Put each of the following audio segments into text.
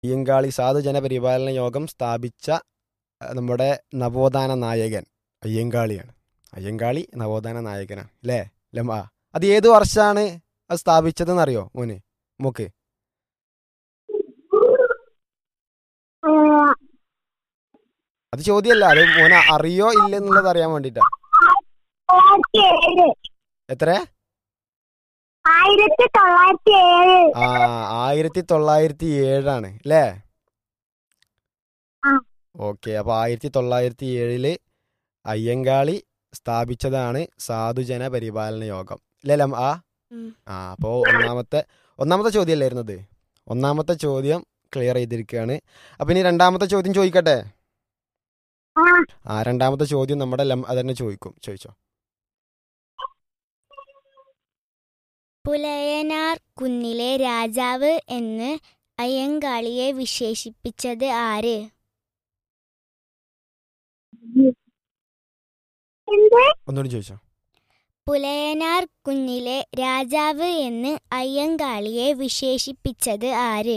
അയ്യങ്കാളി സാധുജന പരിപാലന യോഗം സ്ഥാപിച്ച അഹ്, നമ്മുടെ നവോത്ഥാന നായകൻ അയ്യങ്കാളിയാണ് അയ്യങ്കാളി നവോത്ഥാന നായകനാണ് അല്ലേ ലംബ അത് ഏത് വർഷമാണ് അത് സ്ഥാപിച്ചതെന്ന് അറിയോ മോന് മോക്ക് അത് ചോദ്യമല്ല അത് മോനെ അറിയോ ഇല്ലെന്നുള്ളത് അറിയാൻ വേണ്ടിട്ടാ തൊള്ളായിരത്തി ഏഴ് എത്ര ആയിരത്തി തൊള്ളായിരത്തി ഏഴ് ആ ആയിരത്തി തൊള്ളായിരത്തി ഏഴാണ് അല്ലേ ആ. ഓക്കെ അപ്പൊ ആയിരത്തി തൊള്ളായിരത്തി ഏഴില് അയ്യങ്കാളി സ്ഥാപിച്ചതാണ് സാധുജന പരിപാലന യോഗം അല്ലേ ലം ആ ഉം. ആ അപ്പോൾ ഒന്നാമത്തെ ഒന്നാമത്തെ ചോദ്യം അല്ലായിരുന്നത് ഒന്നാമത്തെ ചോദ്യം ക്ലിയർ ചെയ്തിരിക്കുകയാണ് അപ്പൊ ഇനി രണ്ടാമത്തെ ചോദ്യം ചോദിക്കട്ടെ ആ ആ രണ്ടാമത്തെ ചോദ്യം നമ്മുടെ ലം അതന്നെ ചോദിക്കും ചോദിച്ചോ പുലയനാർ കുന്നിലെ രാജാവ് എന്ന് അയ്യങ്കാളിയെ വിശേഷിപ്പിച്ചത് ആര് എന്ത് ഒന്നുകൂടി ചോദിച്ചോ പുലയനാർ കുന്നിലെ രാജാവ് എന്ന് അയ്യങ്കാളിയെ വിശേഷിപ്പിച്ചത് ആര്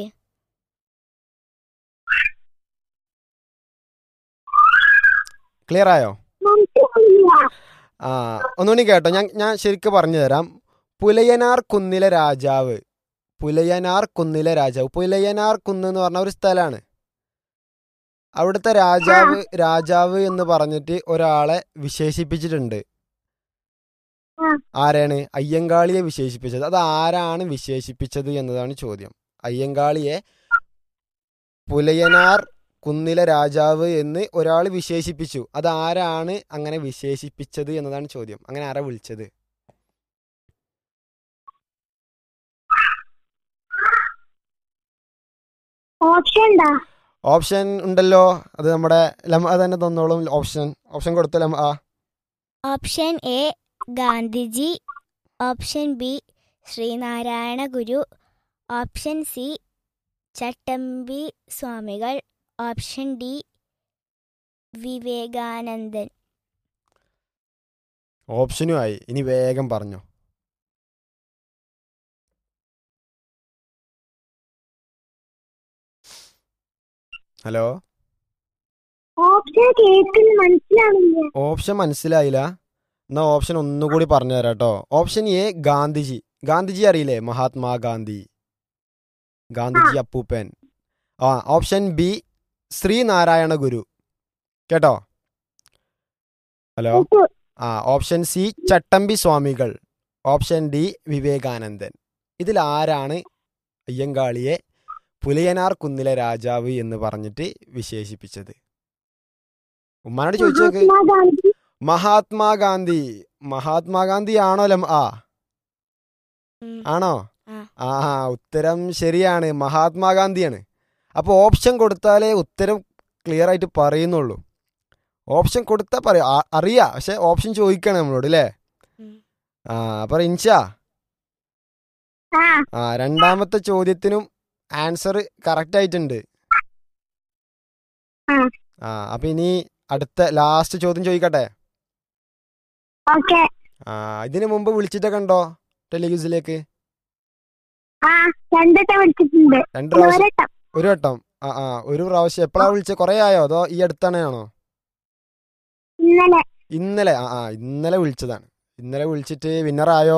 ക്ലിയർ ആയോ മനസ്സിലായില്ല ആ ഒന്നുകൂടി കേട്ടോ ഞാൻ ഞാൻ ശരിക്കും പറഞ്ഞു തരാം പുലയനാർ കുന്നിലെ രാജാവ് പുലയനാർ കുന്നിലെ രാജാവ് പുലയനാർ കുന്ന് എന്ന് പറഞ്ഞ ഒരു സ്ഥലമാണ് അവിടുത്തെ രാജാവ് രാജാവ് എന്ന് പറഞ്ഞിട്ട് ഒരാളെ വിശേഷിപ്പിച്ചിട്ടുണ്ട് ആ. ആരാണ് അയ്യങ്കാളിയെ വിശേഷിപ്പിച്ചത് അത് ആരാണ് വിശേഷിപ്പിച്ചത് എന്നതാണ് ചോദ്യം അയ്യങ്കാളിയെ പുലയനാർ കുന്നിലെ രാജാവ് എന്ന് ഒരാൾ വിശേഷിപ്പിച്ചു അത് ആരാണ് അങ്ങനെ വിശേഷിപ്പിച്ചത് എന്നതാണ് ചോദ്യം അങ്ങനെ ആരാ വിളിച്ചത് ഓപ്ഷൻ ഉണ്ടാ ഓപ്ഷൻ ഉണ്ടല്ലോ അത് നമ്മുടെ ലം അത് തന്നെ തന്നോളും ഓപ്ഷൻ ഓപ്ഷൻ കൊടുത്ത ലം ആ option A Gandhiji option B Sree Narayana Guru option C Chattampi Swamikal option D വിവേകാനന്ദൻ ഓപ്ഷനും ആയി ഇനി വേഗം പറഞ്ഞോ ഹലോ ഓപ്ഷൻ കേൾക്കുന്ന മനസ്സിലാവില്ല ഓപ്ഷൻ മനസ്സിലായില്ല എന്നാ ഓപ്ഷൻ ഒന്നുകൂടി പറഞ്ഞു തരാം കേട്ടോ ഓപ്ഷൻ എ ഗാന്ധിജി ഗാന്ധിജി അറിയില്ലേ മഹാത്മാഗാന്ധി ഗാന്ധിജി അപ്പൂപ്പൻ ആ ഓപ്ഷൻ ബി ശ്രീനാരായണ ഗുരു കേട്ടോ ഹലോ ആ option C Chattampi Swamikal option D വിവേകാനന്ദൻ ഇതിൽ ആരാണ് അയ്യങ്കാളിയെ പുലയനാർ കുന്നിലെ രാജാവ് എന്ന് പറഞ്ഞിട്ട് വിശേഷിപ്പിച്ചത് ഉമ്മാനോട് ചോദിച്ചു നോക്ക് മഹാത്മാഗാന്ധി മഹാത്മാഗാന്ധി മഹാത്മാഗാന്ധി ആണോ ലം ആ ഉം. ആണോ ആ. ആ ഉത്തരം ശരിയാണ് മഹാത്മാഗാന്ധിയാണ് അപ്പോൾ ഓപ്ഷൻ കൊടുത്താലേ ഉത്തരം ക്ലിയർ ആയിട്ട് പറയുന്നുള്ളൂ ഓപ്ഷൻ കൊടുത്താൽ പറയാം ആ- അറിയാം പക്ഷെ ഓപ്ഷൻ ചോദിക്കണം നമ്മളോട് അല്ലേ ഉം. ആ അപ്പൊ ഇൻഷാ ആ ആ രണ്ടാമത്തെ ചോദ്യത്തിനും ആൻസർ കറക്റ്റ് ആയിട്ടുണ്ട് ആ. ആ അപ്പൊ ഇനി അടുത്ത ലാസ്റ്റ് ചോദ്യം ചോദിക്കട്ടെ ഓക്കെ ആ ഇതിനു മുമ്പ് വിളിച്ചിട്ടൊക്കെ ഉണ്ടോ ടെലിവിസിലേക്ക് ആ രണ്ടത്തെ വിളിച്ചിട്ടുണ്ട് രണ്ട് പ്രാവശ്യം ഒരട്ടം ഒരു വട്ടം ആ ആ ഒരു പ്രാവശ്യം എപ്പോഴാ വിളിച്ചത് കുറേ ആയോ അതോ ഈ അടുത്താണോ ഇന്നലെ ഇന്നലെ ആ ആ ഇന്നലെ വിളിച്ചതാണ് ഇന്നലെ വിളിച്ചിട്ട് വിന്നറായോ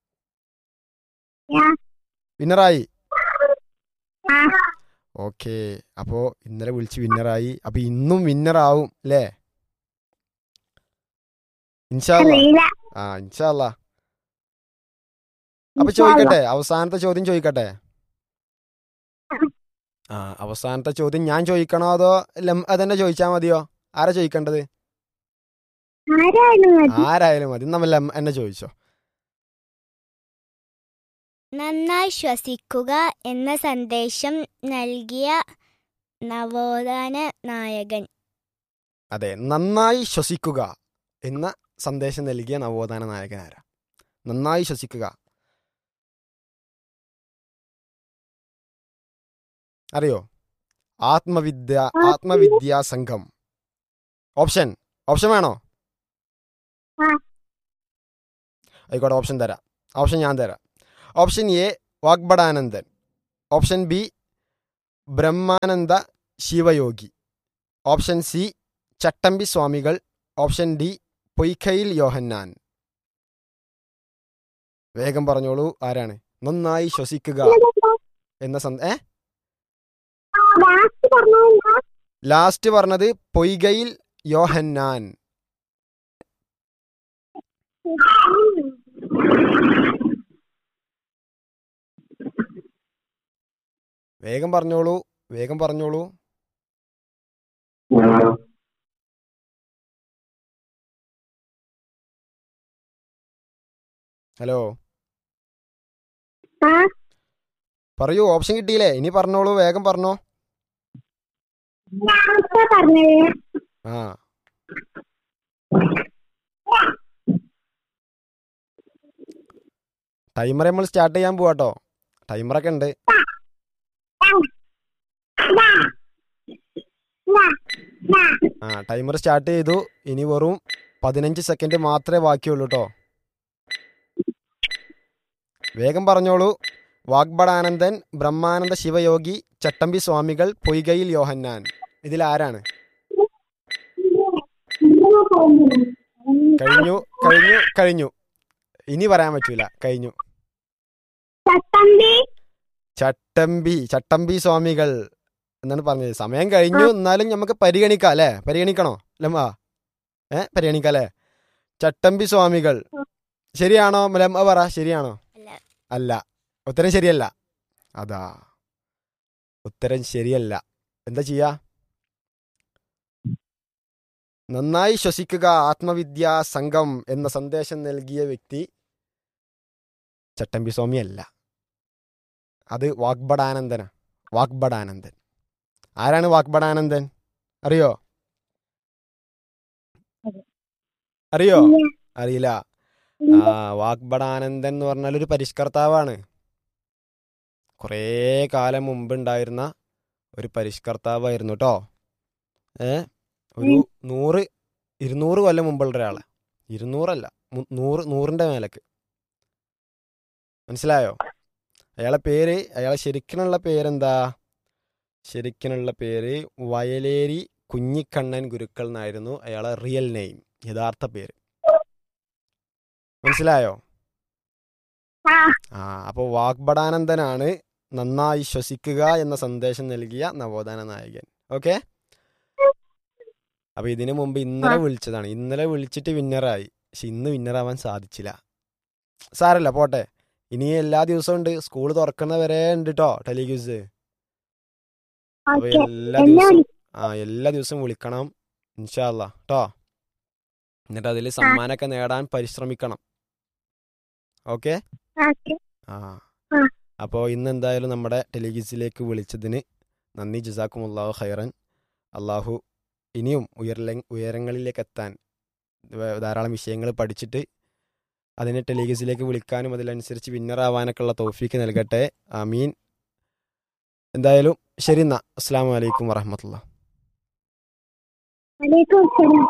ആ. വിന്നറായി ആ ഓക്കെ അപ്പോ ഇന്നലെ വിളിച്ച് വിന്നറായി അപ്പൊ ഇന്നും വിന്നറാവും അല്ലേ ഇൻഷാല്ല അറിയില്ല ആ ഇൻഷാല്ല അപ്പൊ ചോദിക്കട്ടെ അവസാനത്തെ ചോദ്യം ചോദിക്കട്ടെ ആ അവസാനത്തെ ചോദ്യം ഞാൻ ചോദിക്കണോ അതോ ലം അതന്നെ ചോദിച്ചാ മതിയോ ആരാ ചോദിക്കേണ്ടത് ആരായാലും മതി ആരായാലും മതി നമ്മൾ ലം എന്നെ ചോദിച്ചോ നന്നായി ശ്വസിക്കുക എന്ന സന്ദേശം നൽകിയ നവോത്ഥാന നായകൻ അതെ നന്നായി ശ്വസിക്കുക എന്ന സന്ദേശം നൽകിയ നവോത്ഥാന നായകനാരാ നന്നായി ശ്വസിക്കുക അറിയോ ആത്മവിദ്യ ആത്മവിദ്യാ സംഘം ഓപ്ഷൻ ഓപ്ഷൻ വേണോ ആ. ആയിക്കോട്ടെ ഓപ്ഷൻ തരാം ഓപ്ഷൻ ഞാൻ തരാം option A Vagbhatananda option B Brahmananda Shivayogi option C Chattampi Swamikal option D പൊയ്ക്കയിൽ യോഹന്നാൻ വേഗം പറഞ്ഞോളൂ ആരാണ് നന്നായി ശ്വസിക്കുക എന്ന സന്ദ ഏ ലാസ്റ്റ് പറഞ്ഞതെന്താ ലാസ്റ്റ് പറഞ്ഞത് പൊയ്കയിൽ യോഹന്നാൻ വേഗം പറഞ്ഞോളൂ വേഗം പറഞ്ഞോളൂ ഹലോ ആ പറയൂ ഓപ്ഷൻ കിട്ടിയില്ലേ ഇനി പറഞ്ഞോളൂ വേഗം പറഞ്ഞോ ലാസ്റ്റ് പറഞ്ഞത് ആ ടൈമർ നമ്മൾ സ്റ്റാർട്ട് ചെയ്യാൻ പോവാട്ടോ ടൈമറൊക്കെ ഉണ്ട് ദാ. ദാ. ദാ. ആ ടൈമർ സ്റ്റാർട്ട് ചെയ്തു ഇനി വെറും പതിനഞ്ച് സെക്കൻഡ് മാത്രമേ ബാക്കിയുള്ളൂ കേട്ടോ വേഗം പറഞ്ഞോളൂ വാഗ്ബടാനന്ദൻ ബ്രഹ്മാനന്ദ ശിവയോഗി ചട്ടമ്പി സ്വാമികൾ പൊയ്കയിൽ യോഹന്നാൻ ഇതിൽ ആരാണ് കഴിഞ്ഞു കഴിഞ്ഞു കഴിഞ്ഞു ഇനി പറയാൻ പറ്റൂല കഴിഞ്ഞു ചട്ടമ്പി ചട്ടമ്പി ചട്ടമ്പി സ്വാമികൾ എന്നാണ് പറഞ്ഞത് സമയം കഴിഞ്ഞു എന്നാലും നമുക്ക് പരിഗണിക്കാം അല്ലേ പരിഗണിക്കണോ ലമ്മ ഏ പരിഗണിക്കാം അല്ലേ ചട്ടമ്പി സ്വാമികൾ ശരിയാണോ ലമ്മ പറ ശരിയാണോ അല്ല അല്ല ഉത്തരം ശരിയല്ല അതാ ഉത്തരം ശരിയല്ല എന്താ ചെയ്യാ നന്നായി ശ്വസിക്കുക ആത്മവിദ്യാ സംഘം എന്ന സന്ദേശം നൽകിയ വ്യക്തി ചട്ടമ്പി സ്വാമി അല്ല അത് വാഗ്ബടാനന്ദന വാഗ്ബടാനന്ദൻ ആരാണ് വാഗ്ബടാനന്ദൻ അറിയോ അറിയോ അറിയില്ല ആ വാഗ്ബടാനന്ദൻ എന്ന് പറഞ്ഞാൽ ഒരു പരിഷ്കർത്താവാണ് കുറേ കാലം മുമ്പ് ഉണ്ടായിരുന്ന ഒരു പരിഷ്കർത്താവായിരുന്നു കേട്ടോ ഏ ഒരു നൂറ് ഇരുന്നൂറ് കൊല്ലം മുമ്പുള്ള ഒരാളെ ഇരുന്നൂറല്ല മു- നൂറ് നൂറിൻ്റെ മേലേക്ക് മനസ്സിലായോ അയാളെ പേര് അയാളെ ശരിക്കിനുള്ള പേരെന്താ ശരിക്കിനുള്ള പേര് വയലേരി കുഞ്ഞിക്കണ്ണൻ ഗുരുക്കൾ എന്നായിരുന്നു അയാളെ റിയൽ നെയിം യഥാർത്ഥ പേര് മനസ്സിലായോ ആ ആ അപ്പോൾ വാഗ്ബടാനന്ദനാണ് നന്നായി ശ്വസിക്കുക എന്ന സന്ദേശം നൽകിയ നവോത്ഥാന നായകൻ ഓക്കെ അപ്പൊ ഇതിനു മുമ്പ് ഇന്നലെ വിളിച്ചതാണ് ഇന്നലെ വിളിച്ചിട്ട് വിന്നറായി പക്ഷെ ഇന്ന് വിന്നറാവാൻ സാധിച്ചില്ല സാരല്ല പോട്ടെ ഇനി എല്ലാ ദിവസവും ഉണ്ട് സ്കൂൾ തുറക്കുന്ന വരെ ഉണ്ട് കേട്ടോ ടെലിഗ്യൂസ് അപ്പൊ ഓക്കെ എല്ലാ എന്നെ ദിവസവും വിളി- ആ എല്ലാ ദിവസവും വിളിക്കണം ഇൻഷാല്ല കേട്ടോ എന്നിട്ട് അതിൽ സമ്മാനമൊക്കെ നേടാൻ പരിശ്രമിക്കണം ഓക്കെ ഓക്കെ ആ ആ. അപ്പോൾ ഇന്ന് എന്തായാലും നമ്മുടെ ടെലിഗിസിലേക്ക് വിളിച്ചതിന് നന്ദി ജസാക്കും അള്ളാഹു ഖൈറൻ അള്ളാഹു ഇനിയും ഉയർല ഉയരങ്ങളിലേക്ക് എത്താൻ വേ- ധാരാളം വിഷയങ്ങൾ പഠിച്ചിട്ട് അതിനെ ടെലിഗസിലേക്ക് വിളിക്കാനും അതിനനുസരിച്ച് വിന്നറാവാനൊക്കെ ഉള്ള തോഫീക്ക് നൽകട്ടെ ആമീൻ എന്തായാലും ശരി എന്നാ അസ്സാം വലൈക്കും വറഹമത്തുള്ള വലൈക്കും അസ്സലാം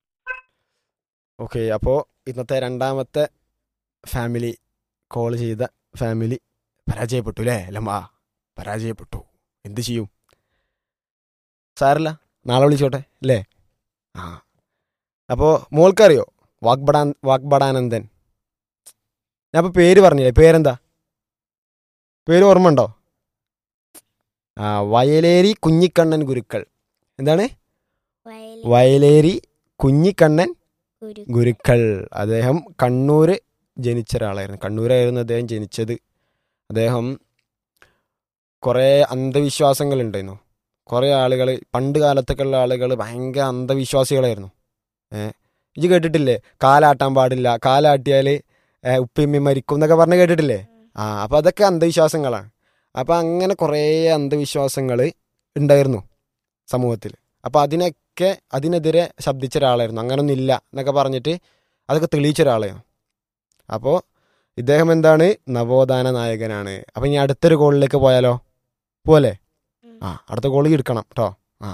ഓക്കെ അപ്പോൾ ഇന്നത്തെ രണ്ടാമത്തെ ഫാമിലി കോൾ ചെയ്ത ഫാമിലി പരാജയപ്പെട്ടു അല്ലേ അല്ലമ്മ പരാജയപ്പെട്ടു എന്ത് ചെയ്യും സാരല്ല നാളെ വിളിച്ചോട്ടെ അല്ലേ ആ അപ്പോൾ മോൾക്കറിയോ വാഗ്ബടാ വാഗ്ബടാനന്ദൻ ഞാൻ ഇപ്പോൾ പേര് പറഞ്ഞില്ലേ പേരെന്താ പേര് ഓർമ്മ ഉണ്ടോ ആ വയലേരി കുഞ്ഞിക്കണ്ണൻ ഗുരുക്കൾ എന്താണ് വയലിൻ വയലേരി കുഞ്ഞിക്കണ്ണൻ ഗുരു ഗുരുക്കൾ അദ്ദേഹം കണ്ണൂർ ജനിച്ച ഒരാളായിരുന്നു കണ്ണൂരായിരുന്നു അദ്ദേഹം ജനിച്ചത് അദ്ദേഹം കുറേ അന്ധവിശ്വാസങ്ങളുണ്ടായിരുന്നു കുറേ ആളുകൾ പണ്ട് കാലത്തൊക്കെ ഉള്ള ആളുകൾ ഭയങ്കര അന്ധവിശ്വാസികളായിരുന്നു ഏ ഇത് കേട്ടിട്ടില്ലേ കാലാട്ടാൻ പാടില്ല കാലാട്ടിയാൽ ഉപ്പിമ്മി മരിക്കും എന്നൊക്കെ പറഞ്ഞ് കേട്ടിട്ടില്ലേ ആ അപ്പോൾ അതൊക്കെ അന്ധവിശ്വാസങ്ങളാണ് അപ്പോൾ അങ്ങനെ കുറേ അന്ധവിശ്വാസങ്ങൾ ഉണ്ടായിരുന്നു സമൂഹത്തിൽ അപ്പോൾ അതിനൊക്കെ അതിനെതിരെ ശബ്ദിച്ച ഒരാളായിരുന്നു അങ്ങനൊന്നും ഇല്ല എന്നൊക്കെ പറഞ്ഞിട്ട് അതൊക്കെ തെളിയിച്ച ഒരാളായിരുന്നു അപ്പോൾ ഇദ്ദേഹം എന്താണ് നവോത്ഥാന നായകനാണ് അപ്പം ഇനി അടുത്തൊരു കോളിലേക്ക് പോയാലോ പോലെ ഉം. ആ അടുത്ത കോളി എടുക്കണം കേട്ടോ ആ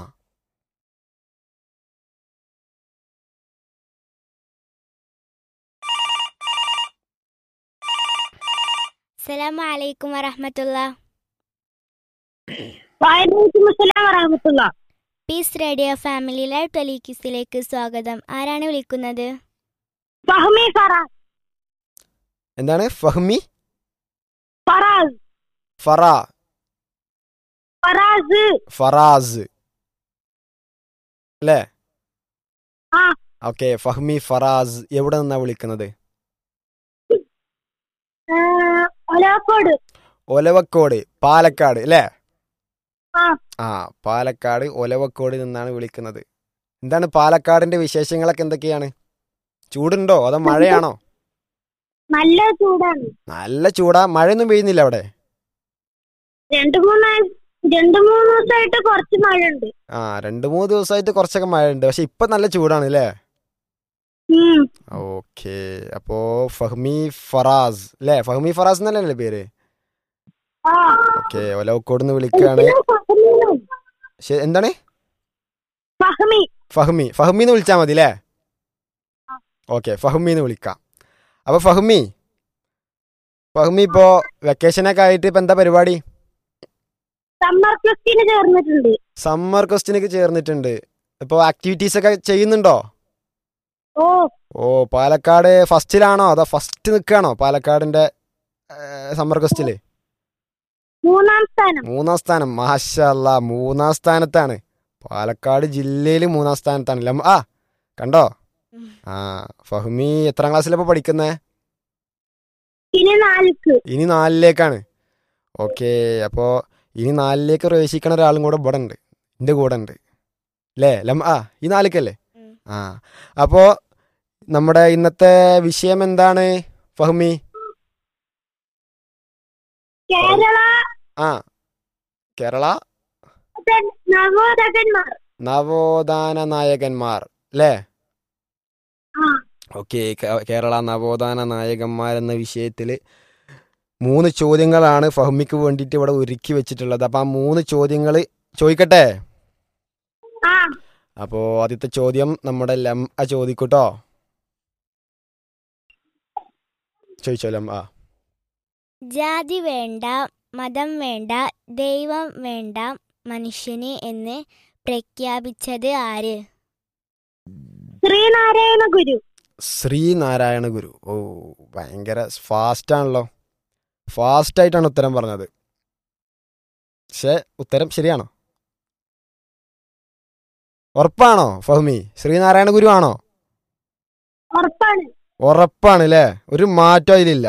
അസ്സലാമു അലൈക്കും വറഹമത്തുള്ള വലൈക്കും അസ്സലാം വറഹമത്തുള്ള പീസ് റേഡിയോ ഫാമിലി ലൈവ് ടെലിക്യൂസിലേക്ക് സ്വാഗതം ആരാണ് വിളിക്കുന്നത് ഫഹ്മി ഫറാസ് എന്താണ് ഫഹ്മി ഫറാസ് ഫറ ഫറാസ് ഫറാസ് അല്ലേ ആ. ഓക്കെ ഫഹ്മി ഫറാസ് എവിടെ നിന്നാ വിളിക്കുന്നത് ആ, ഒലാക്കോട് ഒലവക്കോട് പാലക്കാട് അല്ലേ ആ. ആ പാലക്കാട് ഒലവക്കോട് നിന്നാണ് വിളിക്കുന്നത് എന്താണ് പാലക്കാടിന്റെ വിശേഷങ്ങളൊക്കെ എന്തൊക്കെയാണ് ചൂടുണ്ടോ അതോ മഴയാണോ നല്ല ചൂടാണ് നല്ല ചൂടാ മഴയൊന്നും പെയ്യുന്നില്ല അവിടെ രണ്ടു മൂന്ന് രണ്ടു മൂന്ന് ദിവസമായിട്ട് കുറച്ച് മഴ ഉണ്ട് ആ രണ്ട് മൂന്ന് ദിവസമായിട്ട് കുറച്ചൊക്കെ മഴയുണ്ട് പക്ഷെ ഇപ്പൊ നല്ല ചൂടാണ് അല്ലേ ഉം. ഓക്കെ അപ്പോ ഫഹ്മി ഫറാസ് അല്ലേ ഫഹ്മി ഫറാസ് എന്നല്ലേ പേര് ആ. ഓക്കെ ഒലവക്കോട് നിന്ന് വിളിക്കുകയാണ് ഫഹ്മിയും. ശരി, എന്താണ് ഫഹ്മി ഫഹ്മി ഫഹ്മിന്ന് വിളിച്ചാൽ മതി അല്ലേ ഓക്കെ ഫഹ്മിന്ന് വിളിക്കാം അപ്പൊ ഫഹ്മി ഫഹ്മി ഇപ്പോ വെക്കേഷനൊക്കെ ആയിട്ട് ഇപ്പൊ എന്താ പരിപാടി സമ്മർ ക്വസ്റ്റിന് ചേർന്നിട്ടുണ്ട് സമ്മർ ക്വസ്റ്റിനൊക്കെ ചേർന്നിട്ടുണ്ട് ഇപ്പോ ആക്ടിവിറ്റീസ് ഒക്കെ ചെയ്യുന്നുണ്ടോ ഓ ഓ പാലക്കാട് ഫസ്റ്റിലാണോ അതോ ഫസ്റ്റ് നിൽക്കുകയാണോ പാലക്കാടിന്റെ സമ്മർ ക്വസ്റ്റില് മൂന്നാം സ്ഥാനം മൂന്നാം സ്ഥാനം മാഷല്ല മൂന്നാം സ്ഥാനത്താണ് പാലക്കാട് ജില്ലയിൽ മൂന്നാം സ്ഥാനത്താണ് ലം ആ കണ്ടോ ഉം. ആ ഫഹ്മി എത്രാം ക്ലാസ്സിലപ്പോ പഠിക്കുന്നേ ഇനി നാലിക്ക് ഇനി നാലിലേക്കാണ് ഓക്കെ അപ്പോൾ ഇനി നാലിലേക്ക് പ്രവേശിക്കണ ഒരാളും കൂടെ ഇവിടെ ഉണ്ട് എൻ്റെ കൂടെ ഉണ്ട് അല്ലേ ലം ആ ഈ നാലിക്കല്ലേ ഉം. ആ അപ്പോൾ നമ്മുടെ ഇന്നത്തെ വിഷയം എന്താണ് ഫഹ്മി കേരള ആ കേരള നവോദകന്മാർ നവോത്ഥാന നായകന്മാർ അല്ലേ ആ ഓക്കെ കേരള നവോത്ഥാന നായകന്മാർ എന്ന വിഷയത്തിൽ മൂന്ന് ചോദ്യങ്ങളാണ് ഫഹ്മിക്ക് വേണ്ടിയിട്ട് ഇവിടെ ഒരുക്കി വെച്ചിട്ടുള്ളത് അപ്പം ആ മൂന്ന് ചോദ്യങ്ങൾ ചോദിക്കട്ടെ ആ അപ്പോൾ ആദ്യത്തെ ചോദ്യം നമ്മുടെ ലം ആ ചോദിക്കൂട്ടോ ചോദിച്ചോ ലം ആ ജാതി വേണ്ട മതം വേണ്ട ദൈവം വേണ്ട മനുഷ്യന് എന്ന് പ്രഖ്യാപിച്ചത് ആര് ശ്രീനാരായണ ഗുരു ശ്രീനാരായണ ഗുരു ഓ ഭയങ്കര ഫാസ്റ്റ് ആണല്ലോ ഫാസ്റ്റ് ആയിട്ടാണ് ഉത്തരം പറഞ്ഞത് പക്ഷേ ഉത്തരം ശരിയാണോ ഉറപ്പാണോ ഫഹ്മി ശ്രീനാരായണ ഗുരു ആണോ ഉറപ്പാണ് ഉറപ്പാണ് അല്ലേ ഒരു മാറ്റം അതിലില്ല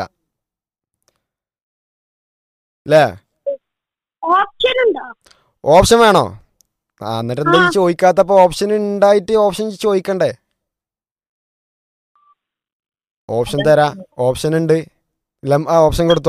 അല്ലേ ഓപ്ഷൻ ഉണ്ടോ ഓപ്ഷൻ വേണോ ആ എന്നിട്ട് എന്താ ഈ ചോദിക്കാത്തപ്പോ ഓപ്ഷൻ ഉണ്ടായിട്ട് ഓപ്ഷൻ ചോദിക്കണ്ടേ ഓപ്ഷൻ തരാ ഓപ്ഷൻ ഉണ്ട് ലം ആ ഓപ്ഷൻ കൊടുത്തോ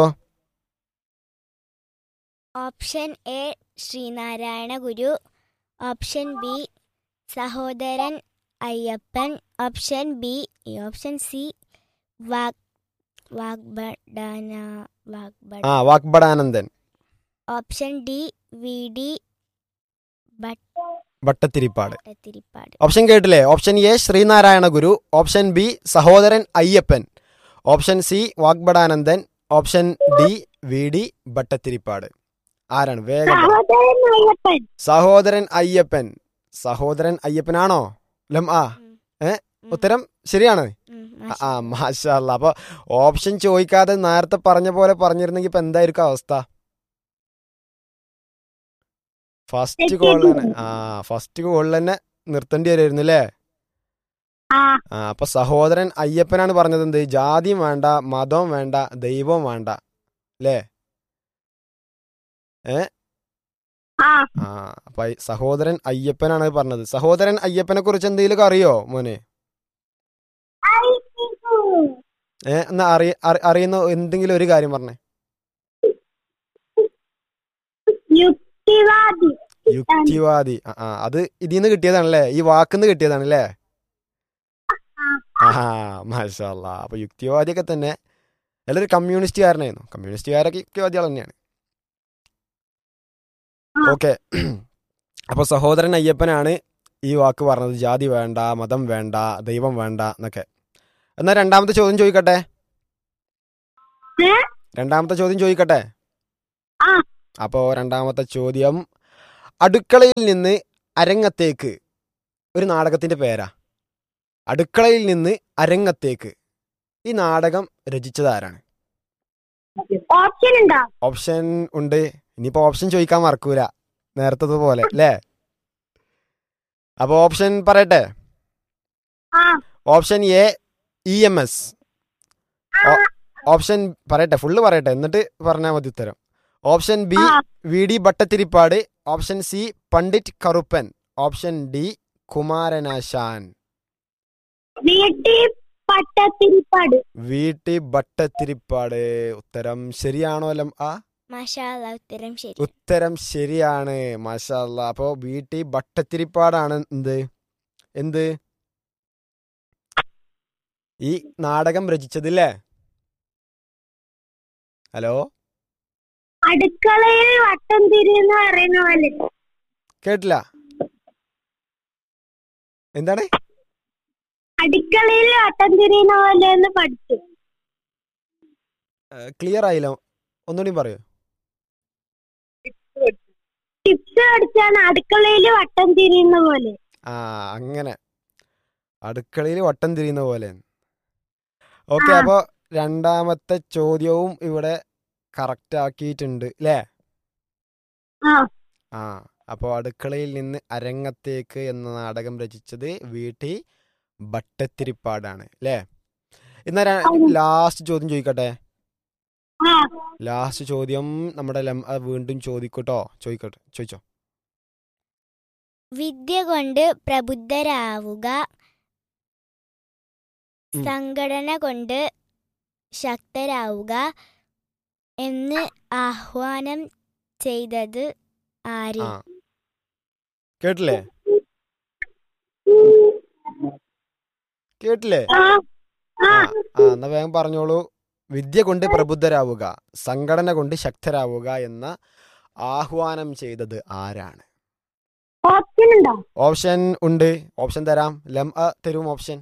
option A Sree Narayana Guru option B Sahodaran Ayyappan option B option C വാഗ് വാഗ്ബഡാന വാഗ്ബഡ ആ Vagbhatananda option D V D Bhattathiripad Bhattathiripad option കേട്ടില്ലേ option A Sree Narayana Guru option B Sahodaran Ayyappan option C Vagbhatananda option D V D Bhattathiripad ആരാണ് വേഗം പറ. സഹോദരൻ അയ്യപ്പൻ സഹോദരൻ അയ്യപ്പൻ സഹോദരൻ അയ്യപ്പനാണോ ലം ആ ഉം. ഏ? ഉത്തരം ശരിയാണ് ഉം, ആ, മാഷാ. ആ മാഷല്ല അപ്പൊ ഓപ്ഷൻ ചോദിക്കാതെ നേരത്തെ പറഞ്ഞ പോലെ പറഞ്ഞിരുന്നെങ്കിൽ ഇപ്പൊ എന്തായിരിക്കും അവസ്ഥ ഫസ്റ്റ് തെറ്റിയിട്ട് ഗോളിൽ തന്നെ ആ ഫസ്റ്റ് ഗോളിൽ തന്നെ നിർത്തേണ്ടി വരുമായിരുന്നു അല്ലേ ആ ആ അപ്പൊ സഹോദരൻ അയ്യപ്പനാണ് പറഞ്ഞത് എന്ത് ജാതിയും വേണ്ട മതവും വേണ്ട ദൈവവും വേണ്ട അല്ലേ ആ ആ അപ്പൊ ഈ സഹോദരൻ അയ്യപ്പനാണ് ഇത് പറഞ്ഞത് സഹോദരൻ അയ്യപ്പനെ കുറിച്ച് എന്തെങ്കിലും അറിയോ മോനെ ഏ എന്നാ അറിയ അറി- അറിയുന്ന എന്തെങ്കിലും ഒരു കാര്യം പറഞ്ഞേ യുക്തിവാദി യുക്തിവാദി ആ ആ, അത് ഇതിന്ന് കിട്ടിയതാണല്ലേ ഈ വാക്കിന്ന് കിട്ടിയതാണല്ലേ ആ മാഷല്ല അപ്പൊ യുക്തിവാദിയൊക്കെ തന്നെ എല്ലാവരും കമ്മ്യൂണിസ്റ്റുകാരനായിരുന്നു കമ്മ്യൂണിസ്റ്റുകാരൊക്കെ യുക്തിവാദികൾ തന്നെയാണ് ആ. ഓക്കെ അപ്പൊ സഹോദരൻ അയ്യപ്പനാണ് ഈ വാക്ക് പറഞ്ഞത് ജാതി വേണ്ട മതം വേണ്ട ദൈവം വേണ്ട എന്നൊക്കെ എന്നാ രണ്ടാമത്തെ ചോദ്യം ചോദിക്കട്ടെ ഏ? രണ്ടാമത്തെ ചോദ്യം ചോദിക്കട്ടെ ആ. അപ്പോ രണ്ടാമത്തെ ചോദ്യം അടുക്കളയിൽ നിന്ന് അരങ്ങത്തേക്ക് ഒരു നാടകത്തിന്റെ പേരാ അടുക്കളയിൽ നിന്ന് അരങ്ങത്തേക്ക് ഈ നാടകം രചിച്ചത് ആരാണ് ഓപ്ഷൻ ഉണ്ടോ ഓപ്ഷൻ ഉണ്ട് ഇനിയിപ്പോ ഓപ്ഷൻ ചോദിക്കാൻ മറക്കൂല നേരത്തത് പോലെ അല്ലേ അപ്പൊ ഓപ്ഷൻ പറയട്ടെ ആ option A E M S option പറയട്ടെ ഫുള്ള് പറയട്ടെ എന്നിട്ട് പറഞ്ഞാൽ മതി ഉത്തരം ഓപ്ഷൻ ബി ആ. V D Bhattathiripad option C Pandit Karuppan option D Kumaranasan വീട്ടിൽ പട്ടത്തിരിപ്പാട് വി ടി ഭട്ടത്തിരിപ്പാട് ഉത്തരം ശരിയാണോ അല്ല ആ മാഷാല്ല ഉത്തരം ശരി ഉത്തരം ശരിയാണ് മാഷല്ല അപ്പോ വി ടി ഭട്ടത്തിരിപ്പാടാണ് എന്ത് എന്ത് ഈ നാടകം രചിച്ചതില്ലേ ഹലോ അടുക്കളയിൽ വട്ടം തിരിയെന്ന് പറയുന്ന പോലെ കേട്ടില്ല എന്താണ് അടുക്കളയിൽ വട്ടം തിരിയുന്ന പോലെ എന്ന് പഠിച്ചു ക്ലിയർ ആയില്ല ഒന്നുകൂടി പറയൂ ടിപ്സ് പഠിച്ചാണ് അടുക്കളയിൽ വട്ടം തിരിയുന്ന പോലെ ആ അങ്ങനെ അടുക്കളയിൽ വട്ടം തിരിയുന്ന പോലെ ഓക്കെ ആ. അപ്പോൾ രണ്ടാമത്തെ ചോദ്യവും ഇവിടെ കറക്റ്റ് ആക്കിയിട്ടുണ്ട് അല്ലേ ആ ആ അപ്പോൾ അടുക്കളയിൽ നിന്ന് അരങ്ങത്തേക്ക് എന്ന നാടകം രചിച്ചത് വീട്ടി ഭട്ടത്തിരിപ്പാടാണ് അല്ലേ എന്നാ ഉം. ലാസ്റ്റ് ചോദ്യം ചോദിക്കട്ടെ ആ ലാസ്റ്റ് ചോദ്യം നമ്മുടെ ലം ആ, വീണ്ടും ചോദിക്കട്ടോ ചോദിക്കട്ടെ ചോദിച്ചോ വിദ്യ കൊണ്ട് പ്രബുദ്ധരാവുക ഉം. സംഘടന കൊണ്ട് ശക്തരാവുക എന്ന് ആഹ്വാനം ചെയ്തത് ആര് ആ കേട്ടില്ലേ കേട്ടില്ലേ ആ ആ ആ ആ എന്നാ വേഗം പറഞ്ഞോളൂ വിദ്യ കൊണ്ട് പ്രബുദ്ധരാവുക സംഘടന കൊണ്ട് ശക്തരാവുക എന്ന ആഹ്വാനം ചെയ്തത് ആരാണ് ഓപ്ഷൻ ഉണ്ടോ ഓപ്ഷൻ ഉണ്ട് ഓപ്ഷൻ തരാം ലം അ തരും option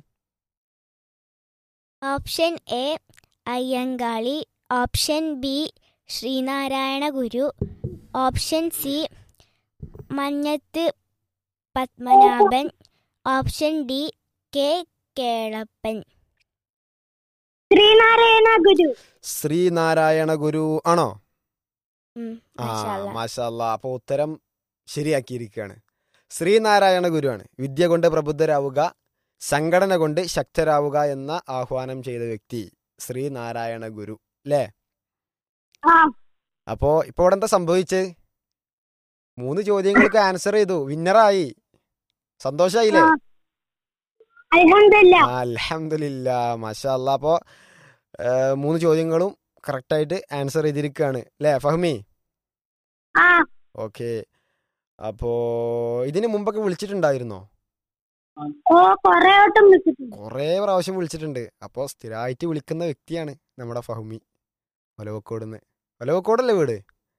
option A Ayyankali option B Sree Narayana Guru option C Mannath Padmanabhan option D K Kelappan Sree Narayana Guru Sree Narayana Guru ആണോ ഉം, ആ മാഷാല്ലാ. മാഷല്ല അപ്പൊ ഉത്തരം ശരിയാക്കിയിരിക്കുകയാണ് ശ്രീനാരായണ ഗുരുവാണ് വിദ്യ കൊണ്ട് പ്രബുദ്ധരാവുക സംഘടന കൊണ്ട് ശക്തരാവുക എന്ന ആഹ്വാനം ചെയ്ത വ്യക്തി ശ്രീനാരായണ ഗുരു അല്ലേ ആ അപ്പോ ഇപ്പൊ ഇവിടെ എന്താ സംഭവിച്ചത് മൂന്ന് ചോദ്യങ്ങൾക്ക് ആൻസർ ചെയ്തു വിന്നറായി സന്തോഷായില്ലേ ആ. അൽഹംദുലില്ലാ അലഹമില്ല മാഷാ അല്ലാ അപ്പോ ഏ, മൂന്ന് ചോദ്യങ്ങളും കറക്റ്റായിട്ട് ആൻസർ ചെയ്തിരിക്കുകയാണ് അല്ലേ ഫഹ്മി ആ ഓക്കെ അപ്പോ ഇതിന് മുമ്പൊക്കെ വിളിച്ചിട്ടുണ്ടായിരുന്നോ ഓ കൊറേ വട്ടം വിളിച്ചിട്ടുണ്ട് കുറേ പ്രാവശ്യം വിളിച്ചിട്ടുണ്ട് അപ്പോൾ സ്ഥിരമായിട്ട് വിളിക്കുന്ന വ്യക്തിയാണ് നമ്മുടെ ഫഹ്മി ഒലവക്കോടുന്ന് ഒലവക്കോടല്ലേ വീട്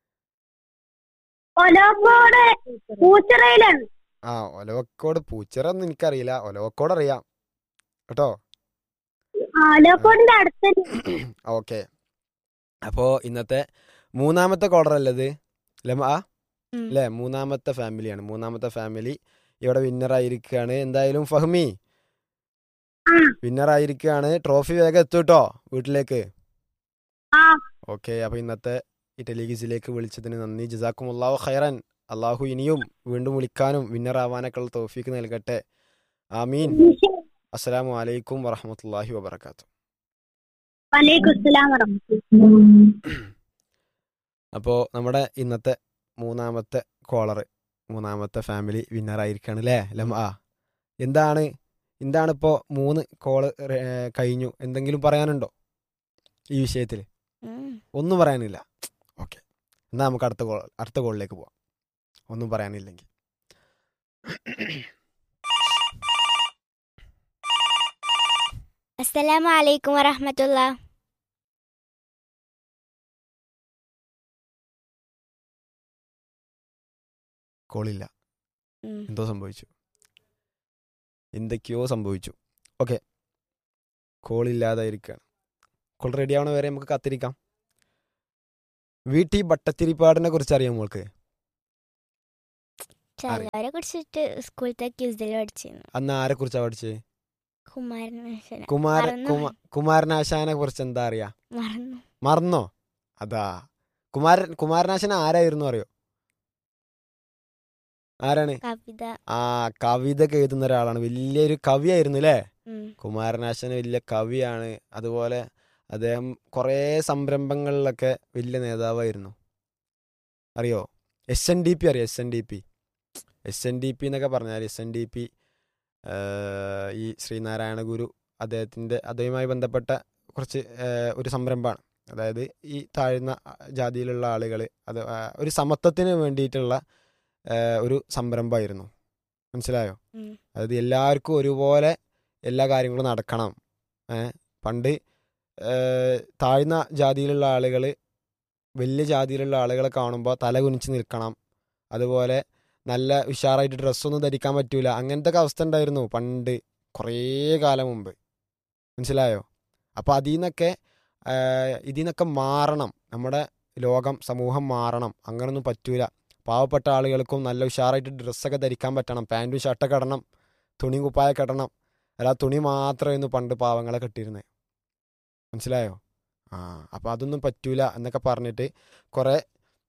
ഒലോക്കോട് പൂച്ചറയിലാണ് ആ ഒലവക്കോട് പൂച്ചറൊന്നും എനിക്കറിയില്ല ഒലവക്കോട് അറിയാം കേട്ടോ ആ ഒലോക്കോടിന്റെ അടുത്ത് ഓക്കെ അപ്പോൾ ഇന്നത്തെ മൂന്നാമത്തെ കോളർ അല്ലത് ലമ ഉം. അല്ലേ മൂന്നാമത്തെ ഫാമിലിയാണ് മൂന്നാമത്തെ ഫാമിലി ഇവിടെ വിന്നറായിരിക്കുകയാണ് എന്തായാലും ഫഹ്മി ആ വിന്നറായിരിക്കുകയാണ് ട്രോഫി വേഗം എത്തും കേട്ടോ വീട്ടിലേക്ക് ആ ഓക്കെ അപ്പോൾ ഇന്നത്തെ ഈ ടെലിഗിസിലേക്ക് വിളിച്ചതിന് നന്ദി ജസാക്കും അള്ളാഹു ഖൈറൻ അള്ളാഹു ഇനിയും വീണ്ടും വിളിക്കാനും വിന്നറാവാനൊക്കെ ഉള്ള തോഫീക്ക് നൽകട്ടെ ആമീൻ അസ്സലാമു അലൈക്കും വറഹമത്തല്ലാഹി വബർക്കാത്തു വലൈക്കും അസ്സലാം വറഹ്മത്തുള്ളാഹി അപ്പോൾ നമ്മുടെ ഇന്നത്തെ മൂന്നാമത്തെ കോളർ മൂന്നാമത്തെ ഫാമിലി വിന്നറായിരിക്കുകയാണ് അല്ലേ ലം ആ എന്താണ് എന്താണ് ഇപ്പോൾ മൂന്ന് കോള് കഴിഞ്ഞു എന്തെങ്കിലും പറയാനുണ്ടോ ഈ വിഷയത്തിൽ ഉം. ഒന്നും പറയാനില്ല ഓക്കെ എന്നാൽ നമുക്ക് അടുത്ത കോൾ അടുത്ത കോളിലേക്ക് പോവാം ഒന്നും പറയാനില്ലെങ്കിൽ അസ്സലാമു അലൈക്കും വറഹമത്തുള്ള കോളില്ല എന്തോ സംഭവിച്ചു എന്തൊക്കെയോ സംഭവിച്ചു ഓക്കെ കോളില്ലാതായിരിക്കുകയാണ് കോൾ റെഡി ആവണ വരെ നമുക്ക് കാത്തിരിക്കാം വീട്ടി ഭട്ടത്തിരിപ്പാടിനെ കുറിച്ച് അറിയാം മോൾക്ക് ചിലവരെ കുറിച്ചിട്ട് സ്കൂളത്തെ ക്യൂസിൽ പഠിച്ചിരുന്നു അന്ന് ആരെ കുറിച്ചാ പഠിച്ചത് കുമാരനാശന കുമാര മറന്നു കുമാ കുമാരനാശാനെ കുറിച്ച് എന്താ അറിയാ മറന്നു മറന്നോ അതാ കുമാരൻ കുമാരനാശൻ ആരായിരുന്നു അറിയോ ആരാണ് കവിത ആ കവിത ഒക്കെ എഴുതുന്ന ഒരാളാണ് വലിയൊരു കവിയായിരുന്നു അല്ലേ ഉം. കുമാരനാശൻ വലിയ കവിയാണ് അതുപോലെ അദ്ദേഹം കുറേ സംരംഭങ്ങളിലൊക്കെ വലിയ നേതാവായിരുന്നു അറിയോ എസ് എൻ ഡി പി അറിയോ S N D P S N D P എന്നൊക്കെ പറഞ്ഞാൽ എസ് എൻ ഡി പി ഈ ശ്രീനാരായണ ഗുരു അദ്ദേഹത്തിൻ്റെ അതുമായി ബന്ധപ്പെട്ട കുറച്ച് ഏഹ്, ഒരു സംരംഭമാണ് അതായത് ഈ താഴ്ന്ന ജാതിയിലുള്ള ആളുകൾ അത് ആ, ഒരു സമത്വത്തിന് വേണ്ടിയിട്ടുള്ള ഏഹ്, ഒരു സംരംഭമായിരുന്നു മനസ്സിലായോ ഉം. അതായത് എല്ലാവർക്കും ഒരുപോലെ എല്ലാ കാര്യങ്ങളും നടക്കണം ഏ പണ്ട് ഏഹ്, താഴ്ന്ന ജാതിയിലുള്ള ആളുകൾ വലിയ ജാതിയിലുള്ള ആളുകളെ കാണുമ്പോൾ തല കുനിച്ച് നിൽക്കണം അതുപോലെ നല്ല ഉഷാറായിട്ട് ഡ്രസ്സൊന്നും ധരിക്കാൻ പറ്റൂല അങ്ങനത്തെ ഒക്കെ അവസ്ഥ ഉണ്ടായിരുന്നു പണ്ട് കുറേ കാലം മുമ്പ് മനസ്സിലായോ അപ്പോൾ അതിൽ നിന്നൊക്കെ ഇതിൽ നിന്നൊക്കെ മാറണം നമ്മുടെ ലോകം സമൂഹം മാറണം അങ്ങനൊന്നും പറ്റൂല പാവപ്പെട്ട ആളുകൾക്കും നല്ല ഉഷാറായിട്ട് ഡ്രസ്സൊക്കെ ധരിക്കാൻ പറ്റണം പാൻറ്റും ഷർട്ടൊക്കെ ഇടണം തുണിയും കുപ്പായൊക്കെ ഇടണം അല്ല തുണി മാത്രമായിരുന്നു പണ്ട് പാവങ്ങളെ കെട്ടിയിരുന്നത് മനസ്സിലായോ ആ അപ്പോൾ അതൊന്നും പറ്റൂല എന്നൊക്കെ പറഞ്ഞിട്ട് കുറേ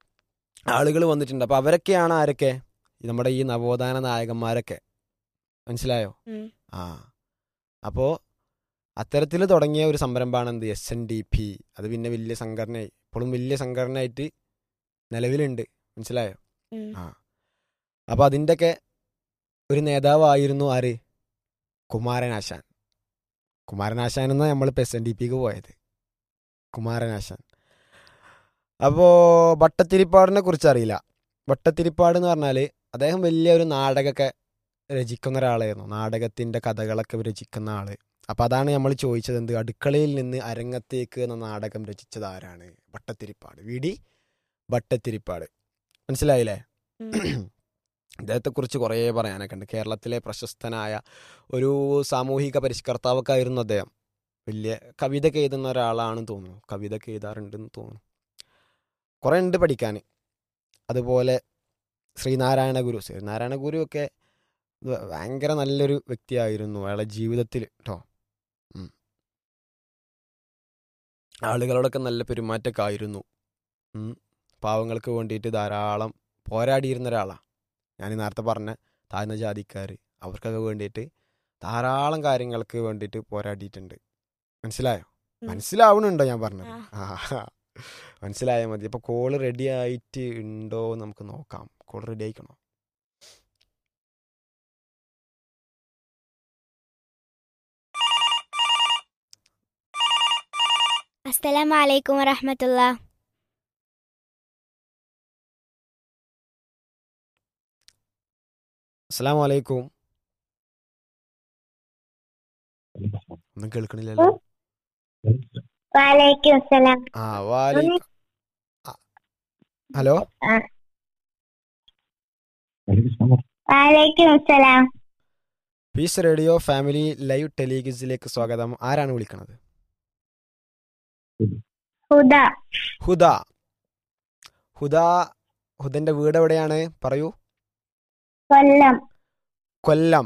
ആളുകൾ വന്നിട്ടുണ്ട് അപ്പോൾ അവരൊക്കെയാണ് ആരൊക്കെ ഈ നമ്മുടെ ഈ നവോത്ഥാന നായകന്മാരൊക്കെ മനസ്സിലായോ ഉം. ആ അപ്പോൾ അത്തരത്തിൽ തുടങ്ങിയ ഒരു സംരംഭമാണ് എന്ത് എസ് എൻ ഡി പി അത് പിന്നെ വലിയ സംഘടനയായി ഇപ്പോഴും വലിയ സംഘടനയായിട്ട് നിലവിലുണ്ട് മനസ്സിലായോ ഉം. ആ അപ്പോൾ അതിൻ്റെയൊക്കെ ഒരു നേതാവായിരുന്നു ആര് കുമാരനാശാൻ കുമാരനാശാൻ എന്നാണ് നമ്മളിപ്പോൾ എസ് എൻ ഡി പിക്ക് പോയത് കുമാരനാശാൻ അപ്പോൾ ഭട്ടത്തിരിപ്പാടിനെ കുറിച്ച് അറിയില്ല ഭട്ടത്തിരിപ്പാട് എന്ന് പറഞ്ഞാൽ അദ്ദേഹം വലിയൊരു നാടകമൊക്കെ രചിക്കുന്ന ഒരാളായിരുന്നു നാടകത്തിൻ്റെ കഥകളൊക്കെ രചിക്കുന്ന ആൾ അപ്പം അതാണ് നമ്മൾ ചോദിച്ചത് എന്ത് അടുക്കളയിൽ നിന്ന് അരങ്ങത്തേക്ക് എന്ന നാടകം രചിച്ചത് ആരാണ് ഭട്ടത്തിരിപ്പാട് വി ഡി ഭട്ടത്തിരിപ്പാട് മനസ്സിലായില്ലേ ഉം. ഇദ്ദേഹത്തെക്കുറിച്ച് കുറേ പറയാനൊക്കെ ഉണ്ട് കേരളത്തിലെ പ്രശസ്തനായ ഒരു സാമൂഹിക പരിഷ്കർത്താവൊക്കെ ആയിരുന്നു അദ്ദേഹം വലിയ കവിതയൊക്കെ എഴുതുന്ന ഒരാളാണെന്ന് തോന്നുന്നു കവിതയൊക്കെ എഴുതാറുണ്ടെന്ന് തോന്നുന്നു കുറേ ഉണ്ട് പഠിക്കാൻ അതുപോലെ ശ്രീനാരായണ ഗുരു ശ്രീനാരായണ ഗുരു ഒക്കെ ഇത് ഭയങ്കര നല്ലൊരു വ്യക്തിയായിരുന്നു അയാളുടെ ജീവിതത്തിൽ കേട്ടോ ഉം. ആളുകളോടൊക്കെ നല്ല പെരുമാറ്റമൊക്കെ ആയിരുന്നു ഉം. പാവങ്ങൾക്ക് വേണ്ടിയിട്ട് ധാരാളം പോരാടിയിരുന്ന ഒരാളാണ് ഞാൻ ഈ നേരത്തെ പറഞ്ഞ താഴ്ന്ന ജാതിക്കാർ അവർക്കൊക്കെ വേണ്ടിയിട്ട് ധാരാളം കാര്യങ്ങൾക്ക് വേണ്ടിയിട്ട് പോരാടിയിട്ടുണ്ട് മനസ്സിലായോ ഉം. മനസ്സിലാവണുണ്ടോ ഞാൻ പറഞ്ഞത് ആ. ആ മനസ്സിലായാൽ മതി അപ്പോൾ കോള് റെഡി ആയിട്ട് ഉണ്ടോ എന്ന് നമുക്ക് നോക്കാം കോള് റെഡി ആയിക്കണോ അസ്സലാമു അലൈക്കും വറഹമത്തുള്ള അസ്സാം വലൈക്കും ഒന്നും കേൾക്കണില്ലല്ലോ വാലേക്കും സലാം ആ വാലൈക്കും ഹലോ വാലേക്കും സലാം പീസ് റേഡിയോ ഫാമിലി ലൈവ് ടെലിഗിസിലേക്ക് സ്വാഗതം ആരാണ് വിളിക്കണത് ഹുദ ഹുദ ഹുദ ഹുദന്റെ വീട് എവിടെയാണ് പറയൂ കൊല്ലം കൊല്ലം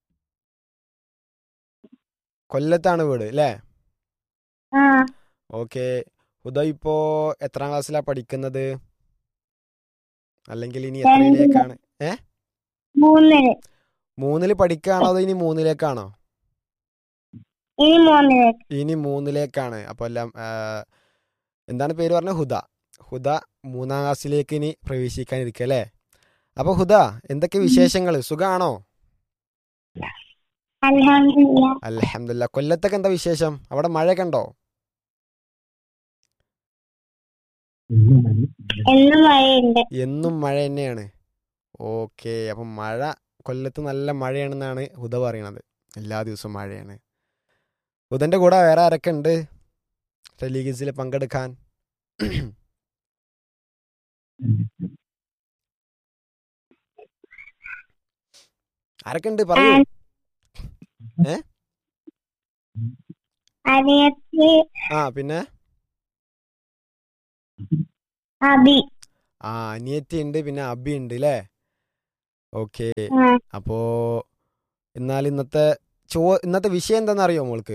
കൊല്ലത്താണ് വീട് അല്ലേ ആ ഓക്കെ ഹുദ ഇപ്പോ എത്രാം ക്ലാസ്സിലാ പഠിക്കുന്നത് അല്ലെങ്കിൽ ഇനി എത്രയിലേക്കാണ് മൂന്നില് മൂന്നില് പഠിക്കുകയാണോ അതോ ഇനി മൂന്നിലേക്കാണോ ഇനി മൂന്നിലേക്ക് ഇനി മൂന്നിലേക്കാണ് അപ്പോൾ എല്ലാം ആ, എന്താണ് പേര് പറഞ്ഞത് ഹുദ ഹുദ മൂന്നാം ക്ലാസ്സിലേക്ക് ഇനി പ്രവേശിക്കാനിരിക്കുക അല്ലേ അപ്പോൾ ഹുദ എന്തൊക്കെ വിശേഷങ്ങൾ സുഖാണോ അൽഹംദുലില്ല അലഹമില്ല കൊല്ലത്തൊക്കെ എന്താ വിശേഷം അവിടെ മഴയൊക്കെ ഉണ്ടോ എന്നും മഴയുണ്ട് എന്നും മഴ തന്നെയാണ് ഓക്കെ അപ്പം മഴ കൊല്ലത്ത് നല്ല മഴയാണെന്നാണ് ഹുദ പറയണത് എല്ലാ ദിവസവും മഴയാണ് ഹുദന്റെ കൂടെ വേറെ ആരൊക്കെ ഉണ്ട് ടെലിഗിസിൽ പങ്കെടുക്കാൻ ആരൊക്കെ ഉണ്ട് പറയൂ ഏ? അനിയത്തി ആ പിന്നെ അബി ആ അനിയത്തി ഉണ്ട് പിന്നെ അബി ഉണ്ട് അല്ലേ ഓക്കെ ആ അപ്പോ എന്നാൽ ഇന്നത്തെ ചോ ഇന്നത്തെ വിഷയം എന്താണെന്ന് അറിയോ മോൾക്ക്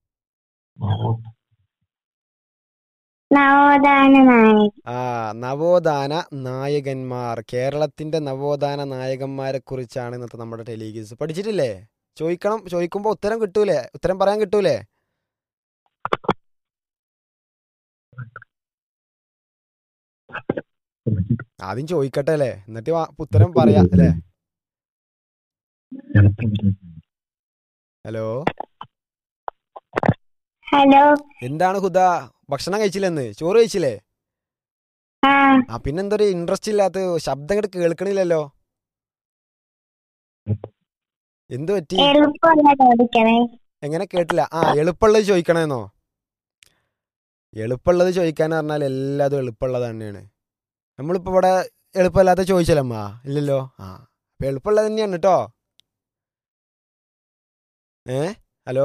നവോത്ഥാന നായകൻ ആ നവോത്ഥാന നായകന്മാർ കേരളത്തിന്റെ നവോത്ഥാന നായകന്മാരെ കുറിച്ചാണ് ഇന്നത്തെ നമ്മുടെ ടെലിഗീസ് പഠിച്ചിട്ടില്ലേ ചോദിക്കണം ചോദിക്കുമ്പോൾ ഉത്തരം കിട്ടൂലേ ഉത്തരം പറയാൻ കിട്ടൂലേ ആദ്യം ചോദിക്കട്ടെ അല്ലേ എന്നിട്ട് വാ- ഉത്തരം പറയാം അല്ലേ ഹലോ ഹലോ എന്താണ് ഹുദ ഭക്ഷണം കഴിച്ചില്ലെന്ന് ചോറ് കഴിച്ചില്ലേ ആ ആ പിന്നെന്തൊരു ഇൻട്രസ്റ്റ് ഇല്ലാത്ത ശബ്ദം ഇങ്ങോട്ട് കേൾക്കണില്ലല്ലോ എന്ത് പറ്റി എളുപ്പമല്ല ചോദിക്കണേ എങ്ങനെ കേട്ടില്ല ആ എളുപ്പമുള്ളത് ചോദിക്കണമെന്നോ എളുപ്പമുള്ളത് ചോദിക്കാന്ന് പറഞ്ഞാൽ എല്ലാതും എളുപ്പമുള്ളത് തന്നെയാണ് നമ്മളിപ്പോ ഇവിടെ എളുപ്പമില്ലാത്ത ചോദിച്ചല്ലമ്മ ഇല്ലല്ലോ ആ അപ്പൊ എളുപ്പമുള്ളത് തന്നെയാണ് കേട്ടോ ഏ ഹലോ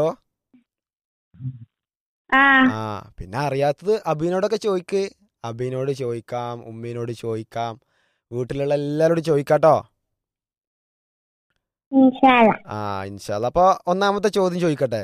ആ ആ പിന്നെ അറിയാത്തത് അബിനോടൊക്കെ ചോദിക്ക് അബിനോട് ചോദിക്കാം ഉമ്മീനോട് ചോദിക്കാം വീട്ടിലുള്ള എല്ലാവരോടും ചോദിക്കാട്ടോ ഇൻഷാല്ല ആ ഇൻഷാല്ല അപ്പൊ ഒന്നാമത്തെ ചോദ്യം ചോദിക്കട്ടെ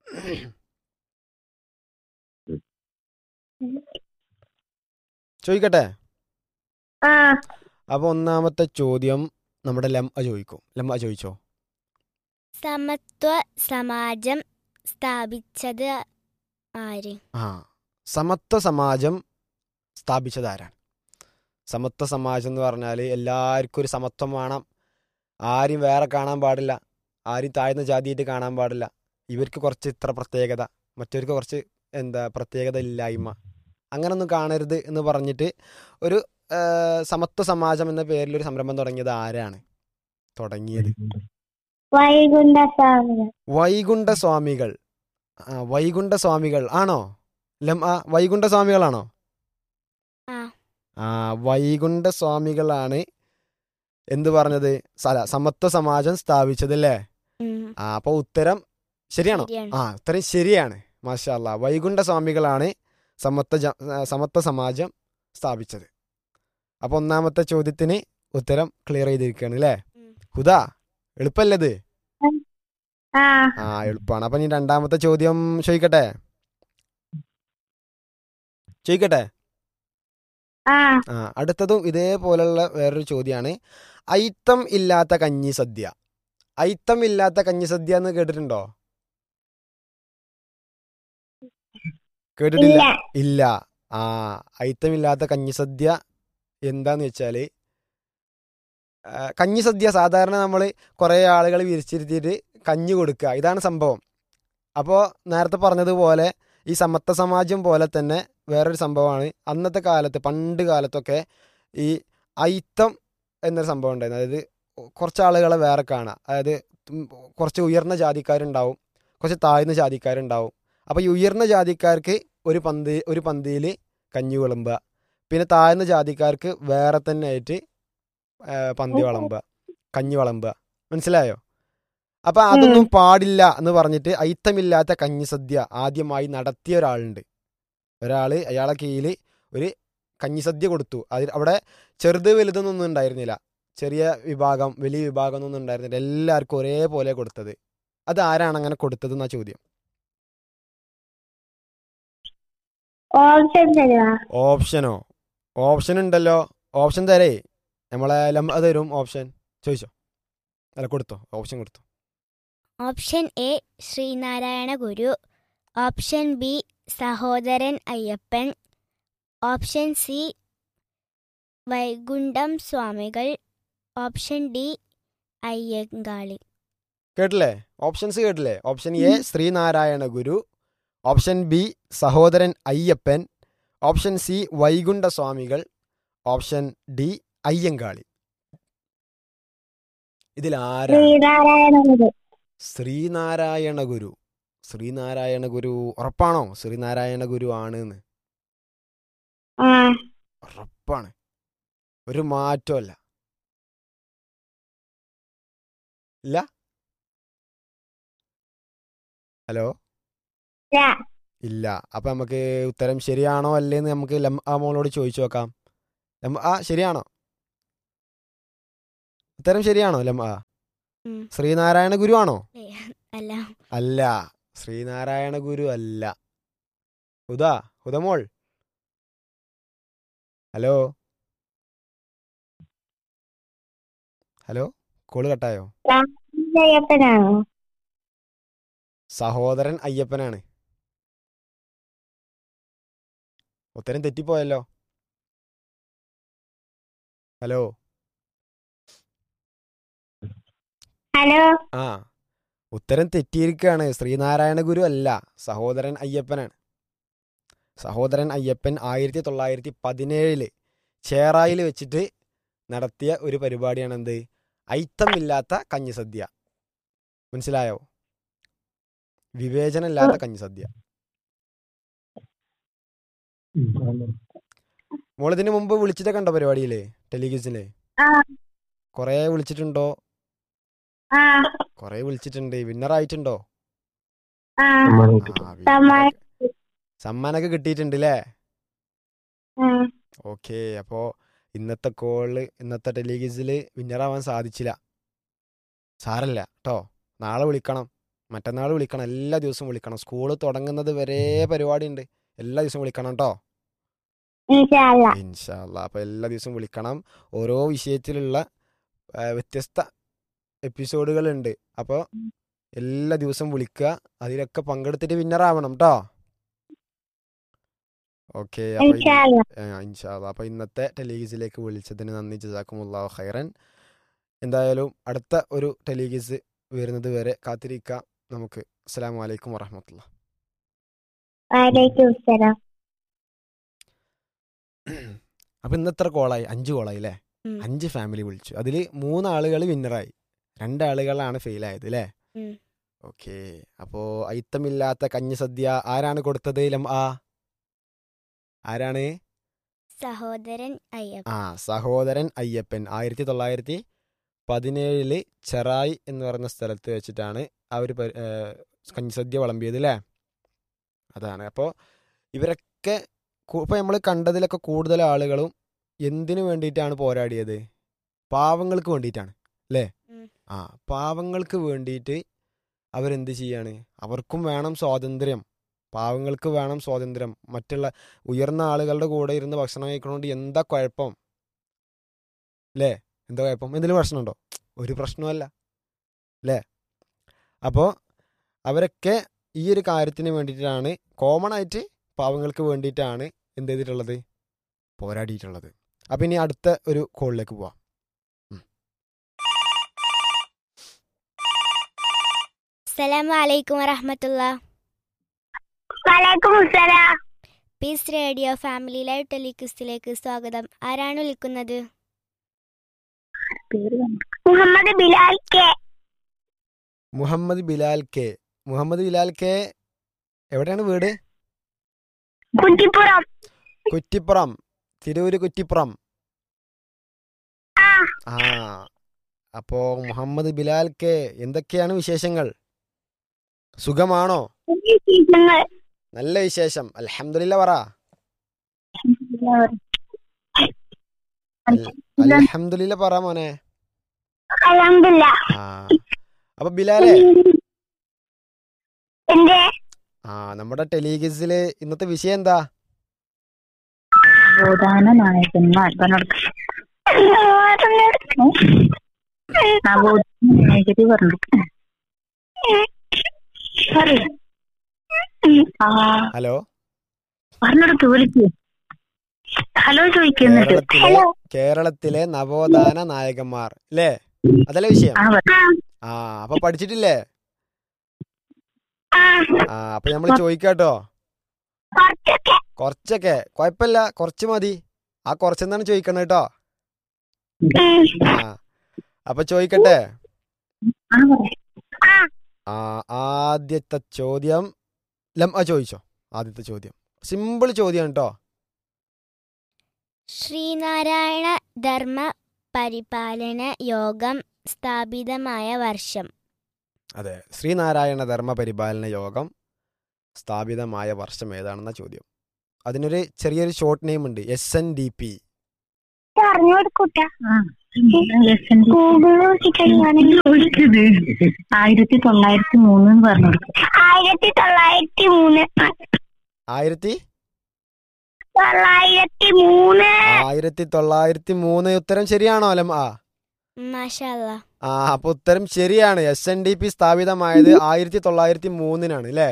ചോദിക്കട്ടെ ആ അപ്പൊ ഒന്നാമത്തെ ചോദ്യം നമ്മുടെ ലംഅ ചോദിക്കും ലംഅ ചോദിച്ചോ സമത്വ സമാജം സ്ഥാപിച്ചത് ആര് ആ സമത്വ സമാജം സ്ഥാപിച്ചത് ആരാണ് സമത്വ സമാജം എന്ന് പറഞ്ഞാൽ എല്ലാവർക്കും ഒരു സമത്വം വേണം ആരും വേറെ കാണാൻ പാടില്ല ആരും താഴ്ന്ന ജാതിയായിട്ട് കാണാൻ പാടില്ല ഇവർക്ക് കുറച്ച് ഇത്ര പ്രത്യേകത മറ്റവർക്ക് കുറച്ച് എന്താ പ്രത്യേകത ഇല്ലായ്മ അങ്ങനൊന്നും കാണരുത് എന്ന് പറഞ്ഞിട്ട് ഒരു ആ, സമത്വ സമാജം എന്ന പേരിൽ ഒരു സംരംഭം തുടങ്ങിയത് ആരാണ് തുടങ്ങിയത് വൈകുണ്ഠ സ്വാമികൾ വൈകുണ്ഠ സ്വാമികൾ ആ വൈകുണ്ഠ സ്വാമികൾ ആണോ ലം ആ വൈകുണ്ഠ സ്വാമികളാണോ ആ ആ വൈകുണ്ഠ സ്വാമികളാണ് എന്ത് പറഞ്ഞത് സല സമത്വ സമാജം സ്ഥാപിച്ചത് അല്ലേ ഉം, ആ അപ്പൊ ഉത്തരം ശരിയാണോ ശരിയാണ്. ആ ഉത്തരം ശരിയാണ് മാഷാ അല്ലാ വൈകുണ്ഠ സ്വാമികളാണ് സമത്വ ജ- ആ, സമത്വ സമാജം സ്ഥാപിച്ചത് അപ്പൊ ഒന്നാമത്തെ ചോദ്യത്തിന് ഉത്തരം ക്ലിയർ ചെയ്തിരിക്കുകയാണ് അല്ലേ ഉം. ഹുദാ എളുപ്പല്ലത് ആ ആ എളുപ്പമാണ് അപ്പൊ ഇനി രണ്ടാമത്തെ ചോദ്യം ചോദിക്കട്ടെ ചോദിക്കട്ടെ ആ ആ അടുത്തതും ഇതേപോലുള്ള വേറൊരു ചോദ്യമാണ് ഐത്തം ഇല്ലാത്ത കഞ്ഞി സദ്യ ഐത്തം ഇല്ലാത്ത കഞ്ഞി സദ്യ എന്ന് കേട്ടിട്ടുണ്ടോ കേട്ടിട്ടില്ല ഇല്ല ഇല്ല ആ ഐത്തം ഇല്ലാത്ത കഞ്ഞി സദ്യ എന്താന്ന് വെച്ചാല് ആ, കഞ്ഞി സദ്യ സാധാരണ നമ്മൾ കുറേ ആളുകൾ വിരിച്ചിരുത്തിയിട്ട് കഞ്ഞി കൊടുക്കുക ഇതാണ് സംഭവം അപ്പോൾ നേരത്തെ പറഞ്ഞതുപോലെ ഈ സമത്വ സമാജം പോലെ തന്നെ വേറൊരു സംഭവമാണ് അന്നത്തെ കാലത്ത് പണ്ട് കാലത്തൊക്കെ ഈ ഐത്തം എന്നൊരു സംഭവം ഉണ്ടായിരുന്നു അതായത് കുറച്ച് ആളുകളെ വേറെ കാണാം അതായത് ഉം കുറച്ച് ഉയർന്ന ജാതിക്കാരുണ്ടാവും കുറച്ച് താഴ്ന്ന ജാതിക്കാരുണ്ടാവും അപ്പോൾ ഈ ഉയർന്ന ജാതിക്കാർക്ക് ഒരു പന്തി ഒരു പന്തിയിൽ കഞ്ഞി വിളമ്പുക പിന്നെ താഴ്ന്ന ജാതിക്കാർക്ക് വേറെ തന്നെ ആയിട്ട് ആ, പന്തി വിളമ്പുക കഞ്ഞി വിളമ്പുക മനസ്സിലായോ അപ്പൊ അതൊന്നും പാടില്ല എന്ന് പറഞ്ഞിട്ട് ഐത്തമില്ലാത്ത കഞ്ഞി സദ്യ ആദ്യമായി നടത്തിയ ഒരാളുണ്ട് ഒരാള് അയാളെ കീഴിൽ ഒരു കഞ്ഞിസദ്യ കൊടുത്തു അതിൽ അവിടെ ചെറുത് വലുതെന്നൊന്നും ഉണ്ടായിരുന്നില്ല ചെറിയ വിഭാഗം വലിയ വിഭാഗം എന്നൊന്നും ഉണ്ടായിരുന്നില്ല എല്ലാവർക്കും ഒരേപോലെ കൊടുത്തത് അത് ആരാണ് അങ്ങനെ കൊടുത്തത് എന്നാ ചോദ്യം ഓപ്ഷൻ തരുവാ ഓപ്ഷനോ ഓപ്ഷൻ ഉണ്ടല്ലോ ഓപ്ഷൻ തരേ നമ്മളെ ലംബ തരും ഓപ്ഷൻ ചോദിച്ചോ അല്ല കൊടുത്തോ ഓപ്ഷൻ കൊടുത്തോ option A Sree Narayana Guru option B Sahodaran Ayyappan option C Vaikuntham സ്വാമികൾ ഓപ്ഷൻ ഡി അയ്യങ്കാളി കേട്ടില്ലേ ഓപ്ഷൻസ് കേട്ടില്ലേ option A Sree Narayana Guru option B Sahodaran Ayyappan option C Vaikuntha സ്വാമികൾ ഓപ്ഷൻ ഡി അയ്യങ്കാളി ഇതിൽ ആരാ ശ്രീനാരായണ ഗുരു ശ്രീനാരായണ ഗുരു ശ്രീനാരായണ ഗുരു ഉറപ്പാണോ ശ്രീനാരായണ ഗുരു ആണ് എന്ന് ആ ഉറപ്പാണ് ഒരു മാറ്റമല്ല ഇല്ല ഹലോ ഇല്ല. ഇല്ല അപ്പൊ നമുക്ക് ഉത്തരം ശരിയാണോ അല്ലേന്ന് നമുക്ക് ലം ആ മോളോട് ചോദിച്ചു നോക്കാം ലം ആ ശരിയാണോ ഉത്തരം ശരിയാണോ ലം ആ ഉം. ശ്രീനാരായണ ഗുരു ആണോ ഏ, അല്ല അല്ല ശ്രീനാരായണ ഗുരു അല്ല ഹുദ ഹുദമോൾ ഹലോ ഹലോ കോള് കട്ടായോ അയ്യപ്പനാണോ സഹോദരൻ അയ്യപ്പനാണ് ഉത്തരം തെറ്റിപ്പോയല്ലോ ഹലോ ഹലോ ആ ഉത്തരം തെറ്റിയിരിക്കുകയാണ് ശ്രീനാരായണ ഗുരു അല്ല സഹോദരൻ അയ്യപ്പനാണ് സഹോദരൻ അയ്യപ്പൻ ആയിരത്തി തൊള്ളായിരത്തി പതിനേഴില് ചേറായിൽ വെച്ചിട്ട് നടത്തിയ ഒരു പരിപാടിയാണ് എന്ത് ഐത്തമില്ലാത്ത കഞ്ഞിസദ്യ മനസ്സിലായോ വിവേചനമില്ലാത്ത കഞ്ഞിസദ്യ മോളിതിന് മുമ്പ് വിളിച്ചിട്ടൊക്കെ ഉണ്ടോ പരിപാടിയില് ടെലിവിഷനില് ആ കൊറേ വിളിച്ചിട്ടുണ്ടോ ആ കൊറേ വിളിച്ചിട്ടുണ്ട് വിന്നർ ആയിട്ടുണ്ടോ ആ ആ, സമ്മാനം. വിന്നറൊക്കെ- സമ്മാനമൊക്കെ കിട്ടിയിട്ടുണ്ട് അല്ലേ ആ ഓക്കെ അപ്പോൾ ഇന്നത്തെ കോളില് ഇന്നത്തെ ടെലിഗിസിൽ വിന്നറാവാൻ സാധിച്ചില്ല സാരല്ല കേട്ടോ നാളെ വിളിക്കണം മറ്റന്നാൾ വിളിക്കണം എല്ലാ ദിവസവും വിളിക്കണം സ്കൂൾ തുടങ്ങുന്നത് വരെ പരിപാടി ഉണ്ട് എല്ലാ ദിവസവും വിളിക്കണം കേട്ടോ ഇൻഷാല്ല ഇൻഷാല്ല അപ്പോൾ എല്ലാ ദിവസവും വിളിക്കണം ഓരോ വിഷയത്തിലുള്ള ആ, വ്യത്യസ്ത എപ്പിസോഡുകളുണ്ട് അപ്പോൾ എല്ലാ ദിവസവും വിളിക്കുക അതിലൊക്കെ പങ്കെടുത്തിട്ട് വിന്നറാവണം കേട്ടോ ഓക്കെ അപ്പോൾ ഇൻഷാല്ല ഇൻഷാല്ല അപ്പോൾ ഇന്നത്തെ ടെലിഗീസിലേക്ക് വിളിച്ചതിന് നന്ദി ജസാക്കുമുല്ലാ ഖൈറൻ എന്തായാലും അടുത്ത ഒരു ടെലിഗീസ് വരുന്നത് വരെ കാത്തിരിക്കാം നമുക്ക് അസ്സാം വലൈക്കും വറഹമത്തുള്ള വലൈക്കും സലാം അപ്പോൾ ഇന്നത്ര കോളായി അഞ്ച് കോളായി അല്ലേ ഉം. അഞ്ച് ഫാമിലി വിളിച്ചു അതിൽ മൂന്നാളുകൾ വിന്നറായി രണ്ടാളുകളാണ് ഫെയിലായത് അല്ലേ ഉം. ഓക്കെ അപ്പോൾ ഐത്തമില്ലാത്ത കഞ്ഞി സദ്യ ആരാണ് കൊടുത്തത് ലം ആ ആരാണ് സഹോദരൻ അയ്യപ്പൻ ആ സഹോദരൻ അയ്യപ്പൻ ആയിരത്തി തൊള്ളായിരത്തി പതിനേഴില് ചെറായി എന്ന് പറയുന്ന സ്ഥലത്ത് വെച്ചിട്ടാണ് ആ ഒരു പരി- ഏ, കഞ്ഞിസദ്യ വിളമ്പിയത് അല്ലേ അതാണ് അപ്പോൾ ഇവരൊക്കെ ഇപ്പോൾ നമ്മൾ കണ്ടതിലൊക്കെ കൂടുതൽ ആളുകളും എന്തിനു വേണ്ടിയിട്ടാണ് പോരാടിയത് പാവങ്ങൾക്ക് വേണ്ടിയിട്ടാണ് അല്ലേ ഉം. ആ പാവങ്ങൾക്ക് വേണ്ടിയിട്ട് അവരെന്ത് ചെയ്യാണ് അവർക്കും വേണം സ്വാതന്ത്ര്യം പാവങ്ങൾക്ക് വേണം സ്വാതന്ത്ര്യം മറ്റുള്ള ഉയർന്ന ആളുകളുടെ കൂടെ ഇരുന്ന് ഭക്ഷണം കഴിക്കണോണ്ട് എന്താ കുഴപ്പം അല്ലേ എന്താ കുഴപ്പം എന്തെങ്കിലും പ്രശ്നമുണ്ടോ ഒരു പ്രശ്നമല്ല അല്ലേ അപ്പോൾ അവരൊക്കെ ഈ ഒരു കാര്യത്തിന് വേണ്ടിയിട്ടാണ് കോമൺ ആയിട്ട് പാവങ്ങൾക്ക് വേണ്ടിയിട്ടാണ് എന്ത് ചെയ്തിട്ടുള്ളത് പോരാടിയിട്ടുള്ളത് അപ്പം ഇനി അടുത്ത ഒരു കോളിലേക്ക് പോവാം അസ്സലാമു അലൈക്കും വറഹമത്തുള്ള വലൈക്കും സലാം പീസ് റേഡിയോ ഫാമിലി ലൈവ് ടെലിക്വിസിലേക്ക് സ്വാഗതം ആരാണ് വിളിക്കുന്നത് Muhammad Bilal K Muhammad Bilal K Muhammad Bilal K എവിടെയാണ് വീട് കുറ്റിപ്പുറം കുറ്റിപ്പുറം തിരൂര് കുറ്റിപ്പുറം ആ ആ അപ്പോ മുഹമ്മദ് ബിലാൽ കെ എന്തൊക്കെയാണ് വിശേഷങ്ങൾ സുഖമാണോ നിങ്ങൾ നല്ല വിശേഷം അൽഹംദുലില്ല പറ അൽഹംദുലില്ല പറ മോനെ അലഹമില്ല ആ അപ്പൊ ബിലാലെ എന്റെ ആ നമ്മുടെ ടെലിഗിസില് ഇന്നത്തെ വിഷയം എന്താ നവോത്ഥാന നായകന്മാർ പറഞ്ഞെടുക്ക നവോത്ഥാന നായകര് പറഞ്ഞെടുക്ക ആ ഹലോ പറഞ്ഞെടുത്ത് വിളിക്ക് ഹലോ ചോദിക്കുന്നുണ്ട് കേരളത്തിലെ കേരളത്തിലെ നവോത്ഥാന നായകന്മാർ അല്ലേ അതല്ലേ വിഷയം ആ പറ. ആ അപ്പൊ പഠിച്ചിട്ടില്ലേ ആ ആ അപ്പൊ നമ്മൾ ചോദിക്കാട്ടോ കുറച്ചൊക്കെ കുറച്ചൊക്കെ കുഴപ്പമില്ല കുറച്ച് മതി ആ കുറച്ചെന്നാണ് ചോദിക്കണത് കേട്ടോ ഉം. ആ അപ്പൊ ചോദിക്കട്ടെ ആ പറ. ആ ആ ആദ്യത്തെ ചോദ്യം ലം ആ ചോദിച്ചോ ആദ്യത്തെ ചോദ്യം സിമ്പിൾ ചോദ്യം കേട്ടോ ശ്രീനാരായണ ധർമ്മ പരിപാലന യോഗം സ്ഥാപിതമായ വർഷം അതെ ശ്രീനാരായണ ധർമ്മ പരിപാലന യോഗം സ്ഥാപിതമായ വർഷം ഏതാണെന്ന ചോദ്യം അതിനൊരു ചെറിയൊരു ഷോർട്ട് നെയിം ഉണ്ട് എസ് എൻ ഡി പി പറഞ്ഞു കൊടുക്കൂട്ട ആ ഗൂഗിൾ നോക്കിക്കഴിഞ്ഞാണെങ്കിൽ ചോദിച്ചത് ആയിരത്തി തൊള്ളായിരത്തി മൂന്ന് എന്ന് പറഞ്ഞു കൊടുക്കും ആയിരത്തി തൊള്ളായിരത്തി മൂന്ന് ആയിരത്തി തൊള്ളായിരത്തി മൂന്ന് ആയിരത്തി തൊള്ളായിരത്തി മൂന്ന് ഉത്തരം ശരിയാണോ അലം ആ മാഷല്ല ആ അപ്പൊ ഉത്തരം ശരിയാണ് എസ് എൻ ഡി പി സ്ഥാപിതമായത് ആയിരത്തി തൊള്ളായിരത്തി മൂന്നിനാണ് അല്ലേ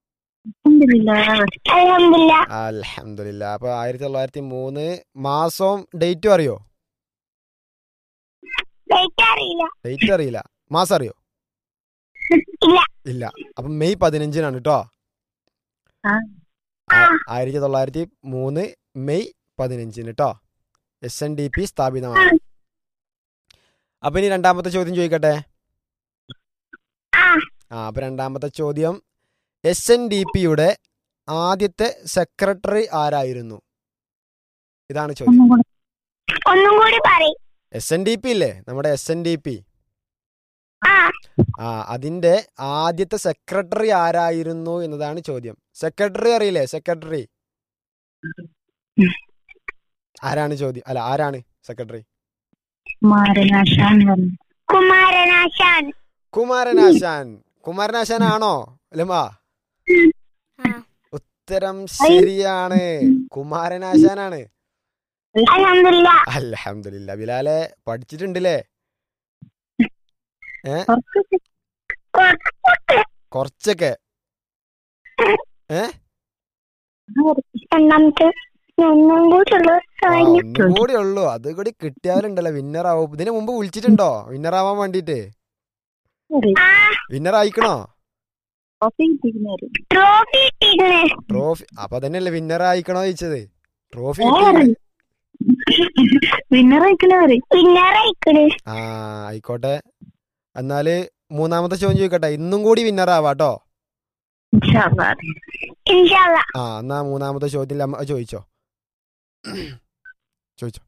അലഹമില്ല അലഹമില്ല അപ്പൊ ആയിരത്തി തൊള്ളായിരത്തി മൂന്ന് മാസവും ഡേറ്റും അറിയോ ഡേറ്റ് അറിയില്ല ഡേറ്റ് അറിയില്ല മാസം അറിയോ ഇല്ല ഇല്ല അപ്പൊ മെയ് പതിനഞ്ചിനാണ് കേട്ടോ ആ. ആയിരത്തി തൊള്ളായിരത്തി മൂന്ന് മെയ് പതിനഞ്ചിന് കേട്ടോ എസ് എൻ ഡി പി സ്ഥാപിതമാണ് അപ്പൊ ഇനി രണ്ടാമത്തെ ചോദ്യം ചോദിക്കട്ടെ ആ ആ അപ്പൊ രണ്ടാമത്തെ ചോദ്യം എസ് എൻ ഡി പിയുടെ ആദ്യത്തെ സെക്രട്ടറി ആരായിരുന്നു ഇതാണ് ചോദ്യം ഒന്നും കൂടെ ഒന്നും കൂടി പറയും എസ് എൻ ഡി പി ഇല്ലേ നമ്മുടെ എസ് എൻ ഡി പി ആ ആ അതിന്റെ ആദ്യത്തെ സെക്രട്ടറി ആരായിരുന്നു എന്നതാണ് ചോദ്യം സെക്രട്ടറി അറിയില്ലേ സെക്രട്ടറി ആരാണ് ചോദ്യം അല്ല ആരാണ് സെക്രട്ടറി കുമാരനാശാൻ പറഞ്ഞു കുമാരനാശാൻ കുമാരനാശാൻ കുമാരനാശാൻ ആണോ ലമാ ആ ഉത്തരം ശരിയാണ് കുമാരനാശാനാണ് അലഹമില്ല അൽഹംദുലില്ലാ ബിലാലെ പഠിച്ചിട്ടുണ്ടല്ലേ കുറച്ച് കുറച്ചൊക്കെ ഏ രണ്ടാമത്തെ ഒന്നും കൂടി ഉള്ളു ആ, കഴിഞ്ഞു ഒന്നും കൂടി ഉള്ളൂ അത് കൂടി കിട്ടിയാലുണ്ടല്ലോ വിന്നർ ആവും ഇതിന് മുമ്പ് വിളിച്ചിട്ടുണ്ടോ വിന്നർ ആവാൻ വേണ്ടിട്ട് ആ വിന്നർ ആയിക്കണോ കോഫി കിട്ടിയിരുന്നേര് ട്രോഫി ഇട്ടിരുന്നു ട്രോഫി അപ്പൊ തന്നെയല്ലേ വിന്നർ ആയിക്കണോ ചോദിച്ചത് ട്രോഫി വിന്നർ അയക്കണവര് വിന്നറയിക്കണ് ആ ആയിക്കോട്ടെ എന്നാല് മൂന്നാമത്തെ ചോദ്യം ചോദിക്കട്ടെ ഇന്നും കൂടി വിന്നർ ആവാട്ടോ ഇൻഷാല്ല ആ എന്നാ മൂന്നാമത്തെ ചോദ്യം അമ്മ ചോദിച്ചോ ചോദിച്ചോ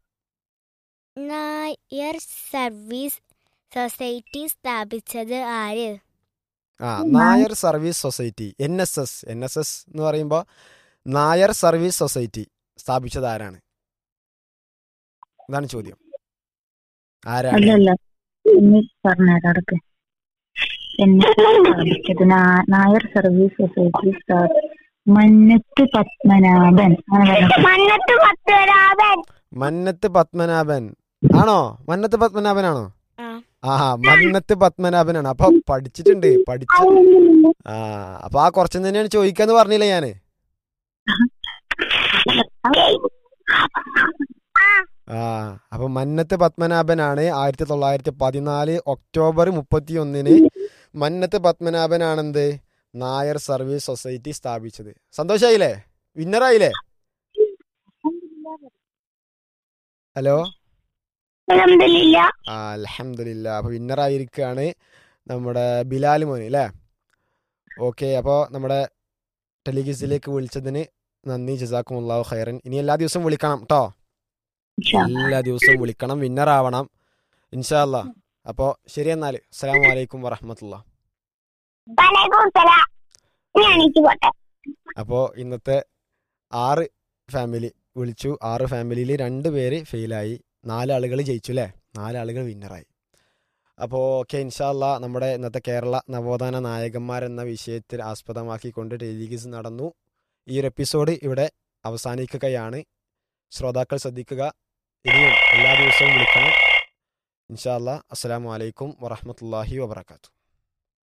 നായർ സർവീസ് സൊസൈറ്റി സ്ഥാപിച്ചത് ആര് ആ Nair service society N S S N S S എന്ന് പറയുമ്പോൾ നായർ സർവീസ് സൊസൈറ്റി സ്ഥാപിച്ചത് ആരാണ് ഇതാണ് ചോദ്യം ആരാണ് അല്ലല്ല എന്ന് പറഞ്ഞേരടക്ക് എന്നെ സ്ഥാപിച്ചത് നാ- നായർ സർവീസ് സൊസൈറ്റി സ്ഥാ- മന്നത്ത് പത്മനാഭൻ അങ്ങനെ പറഞ്ഞു മന്നത്ത് പത്മനാഭൻ മന്നത്ത് പത്മനാഭൻ ആണോ മന്നത്ത് പത്മനാഭനാണോ ആ ആ മന്നത്ത് പത്മനാഭനാണ് അപ്പൊ പഠിച്ചിട്ടുണ്ട് പഠിച്ച ആ അപ്പൊ ആ കുറച്ചു തന്നെയാണ് ചോദിക്കാന്ന് പറഞ്ഞില്ലേ ഞാന് ആ അപ്പൊ മന്നത്ത് പത്മനാഭനാണ് ആയിരത്തി തൊള്ളായിരത്തി പതിനാല് ഒക്ടോബർ മുപ്പത്തി ഒന്നിന് മന്നത്ത് പത്മനാഭനാണെന്ത് നായർ സർവീസ് സൊസൈറ്റി സ്ഥാപിച്ചത് സന്തോഷായില്ലേ വിന്നറായില്ലേ ഹലോ അലഹമില്ല ആ അലഹമില്ല അപ്പൊ വിന്നറായിരിക്കുകയാണ് നമ്മുടെ ബിലാൽ മോന് അല്ലേ ഓക്കെ അപ്പോൾ നമ്മുടെ ടെലിഗിസിലേക്ക് വിളിച്ചതിന് നന്ദി ജസാക്കും അള്ളാഹു ഖൈറൻ ഇനി എല്ലാ ദിവസവും വിളിക്കണം കേട്ടോ എല്ലാ ദിവസവും വിളിക്കണം വിന്നർ ആവണം ഇൻഷാല്ല അപ്പോൾ ശരി എന്നാൽ അസ്സാം വലൈക്കും വറഹമത്തുള്ള വലൈക്കും സലാം ഞാൻ എനിക്ക് പോട്ടെ അപ്പോൾ ഇന്നത്തെ ആറ് ഫാമിലി വിളിച്ചു ആറ് ഫാമിലിയിൽ രണ്ട് പേര് ഫെയിലായി നാല് ആളുകൾ ജയിച്ചു അല്ലേ നാല് ആളുകൾ വിന്നറായി അപ്പോൾ ഓക്കെ ഇൻഷാല്ല നമ്മുടെ ഇന്നത്തെ കേരള നവോത്ഥാന നായകന്മാരെന്ന വിഷയത്തിൽ ആസ്പദമാക്കിക്കൊണ്ട് ടെലിഗിസ് നടന്നു ഈ ഒരു എപ്പിസോഡ് ഇവിടെ അവസാനിക്കുകയാണ് ശ്രോതാക്കൾ ശ്രദ്ധിക്കുക ഇനിയും എല്ലാ ദിവസവും വിളിക്കണം ഇൻഷാല്ല അസ്സാം വലൈക്കും വറഹമത്തല്ലാഹി വബർക്കാത്തു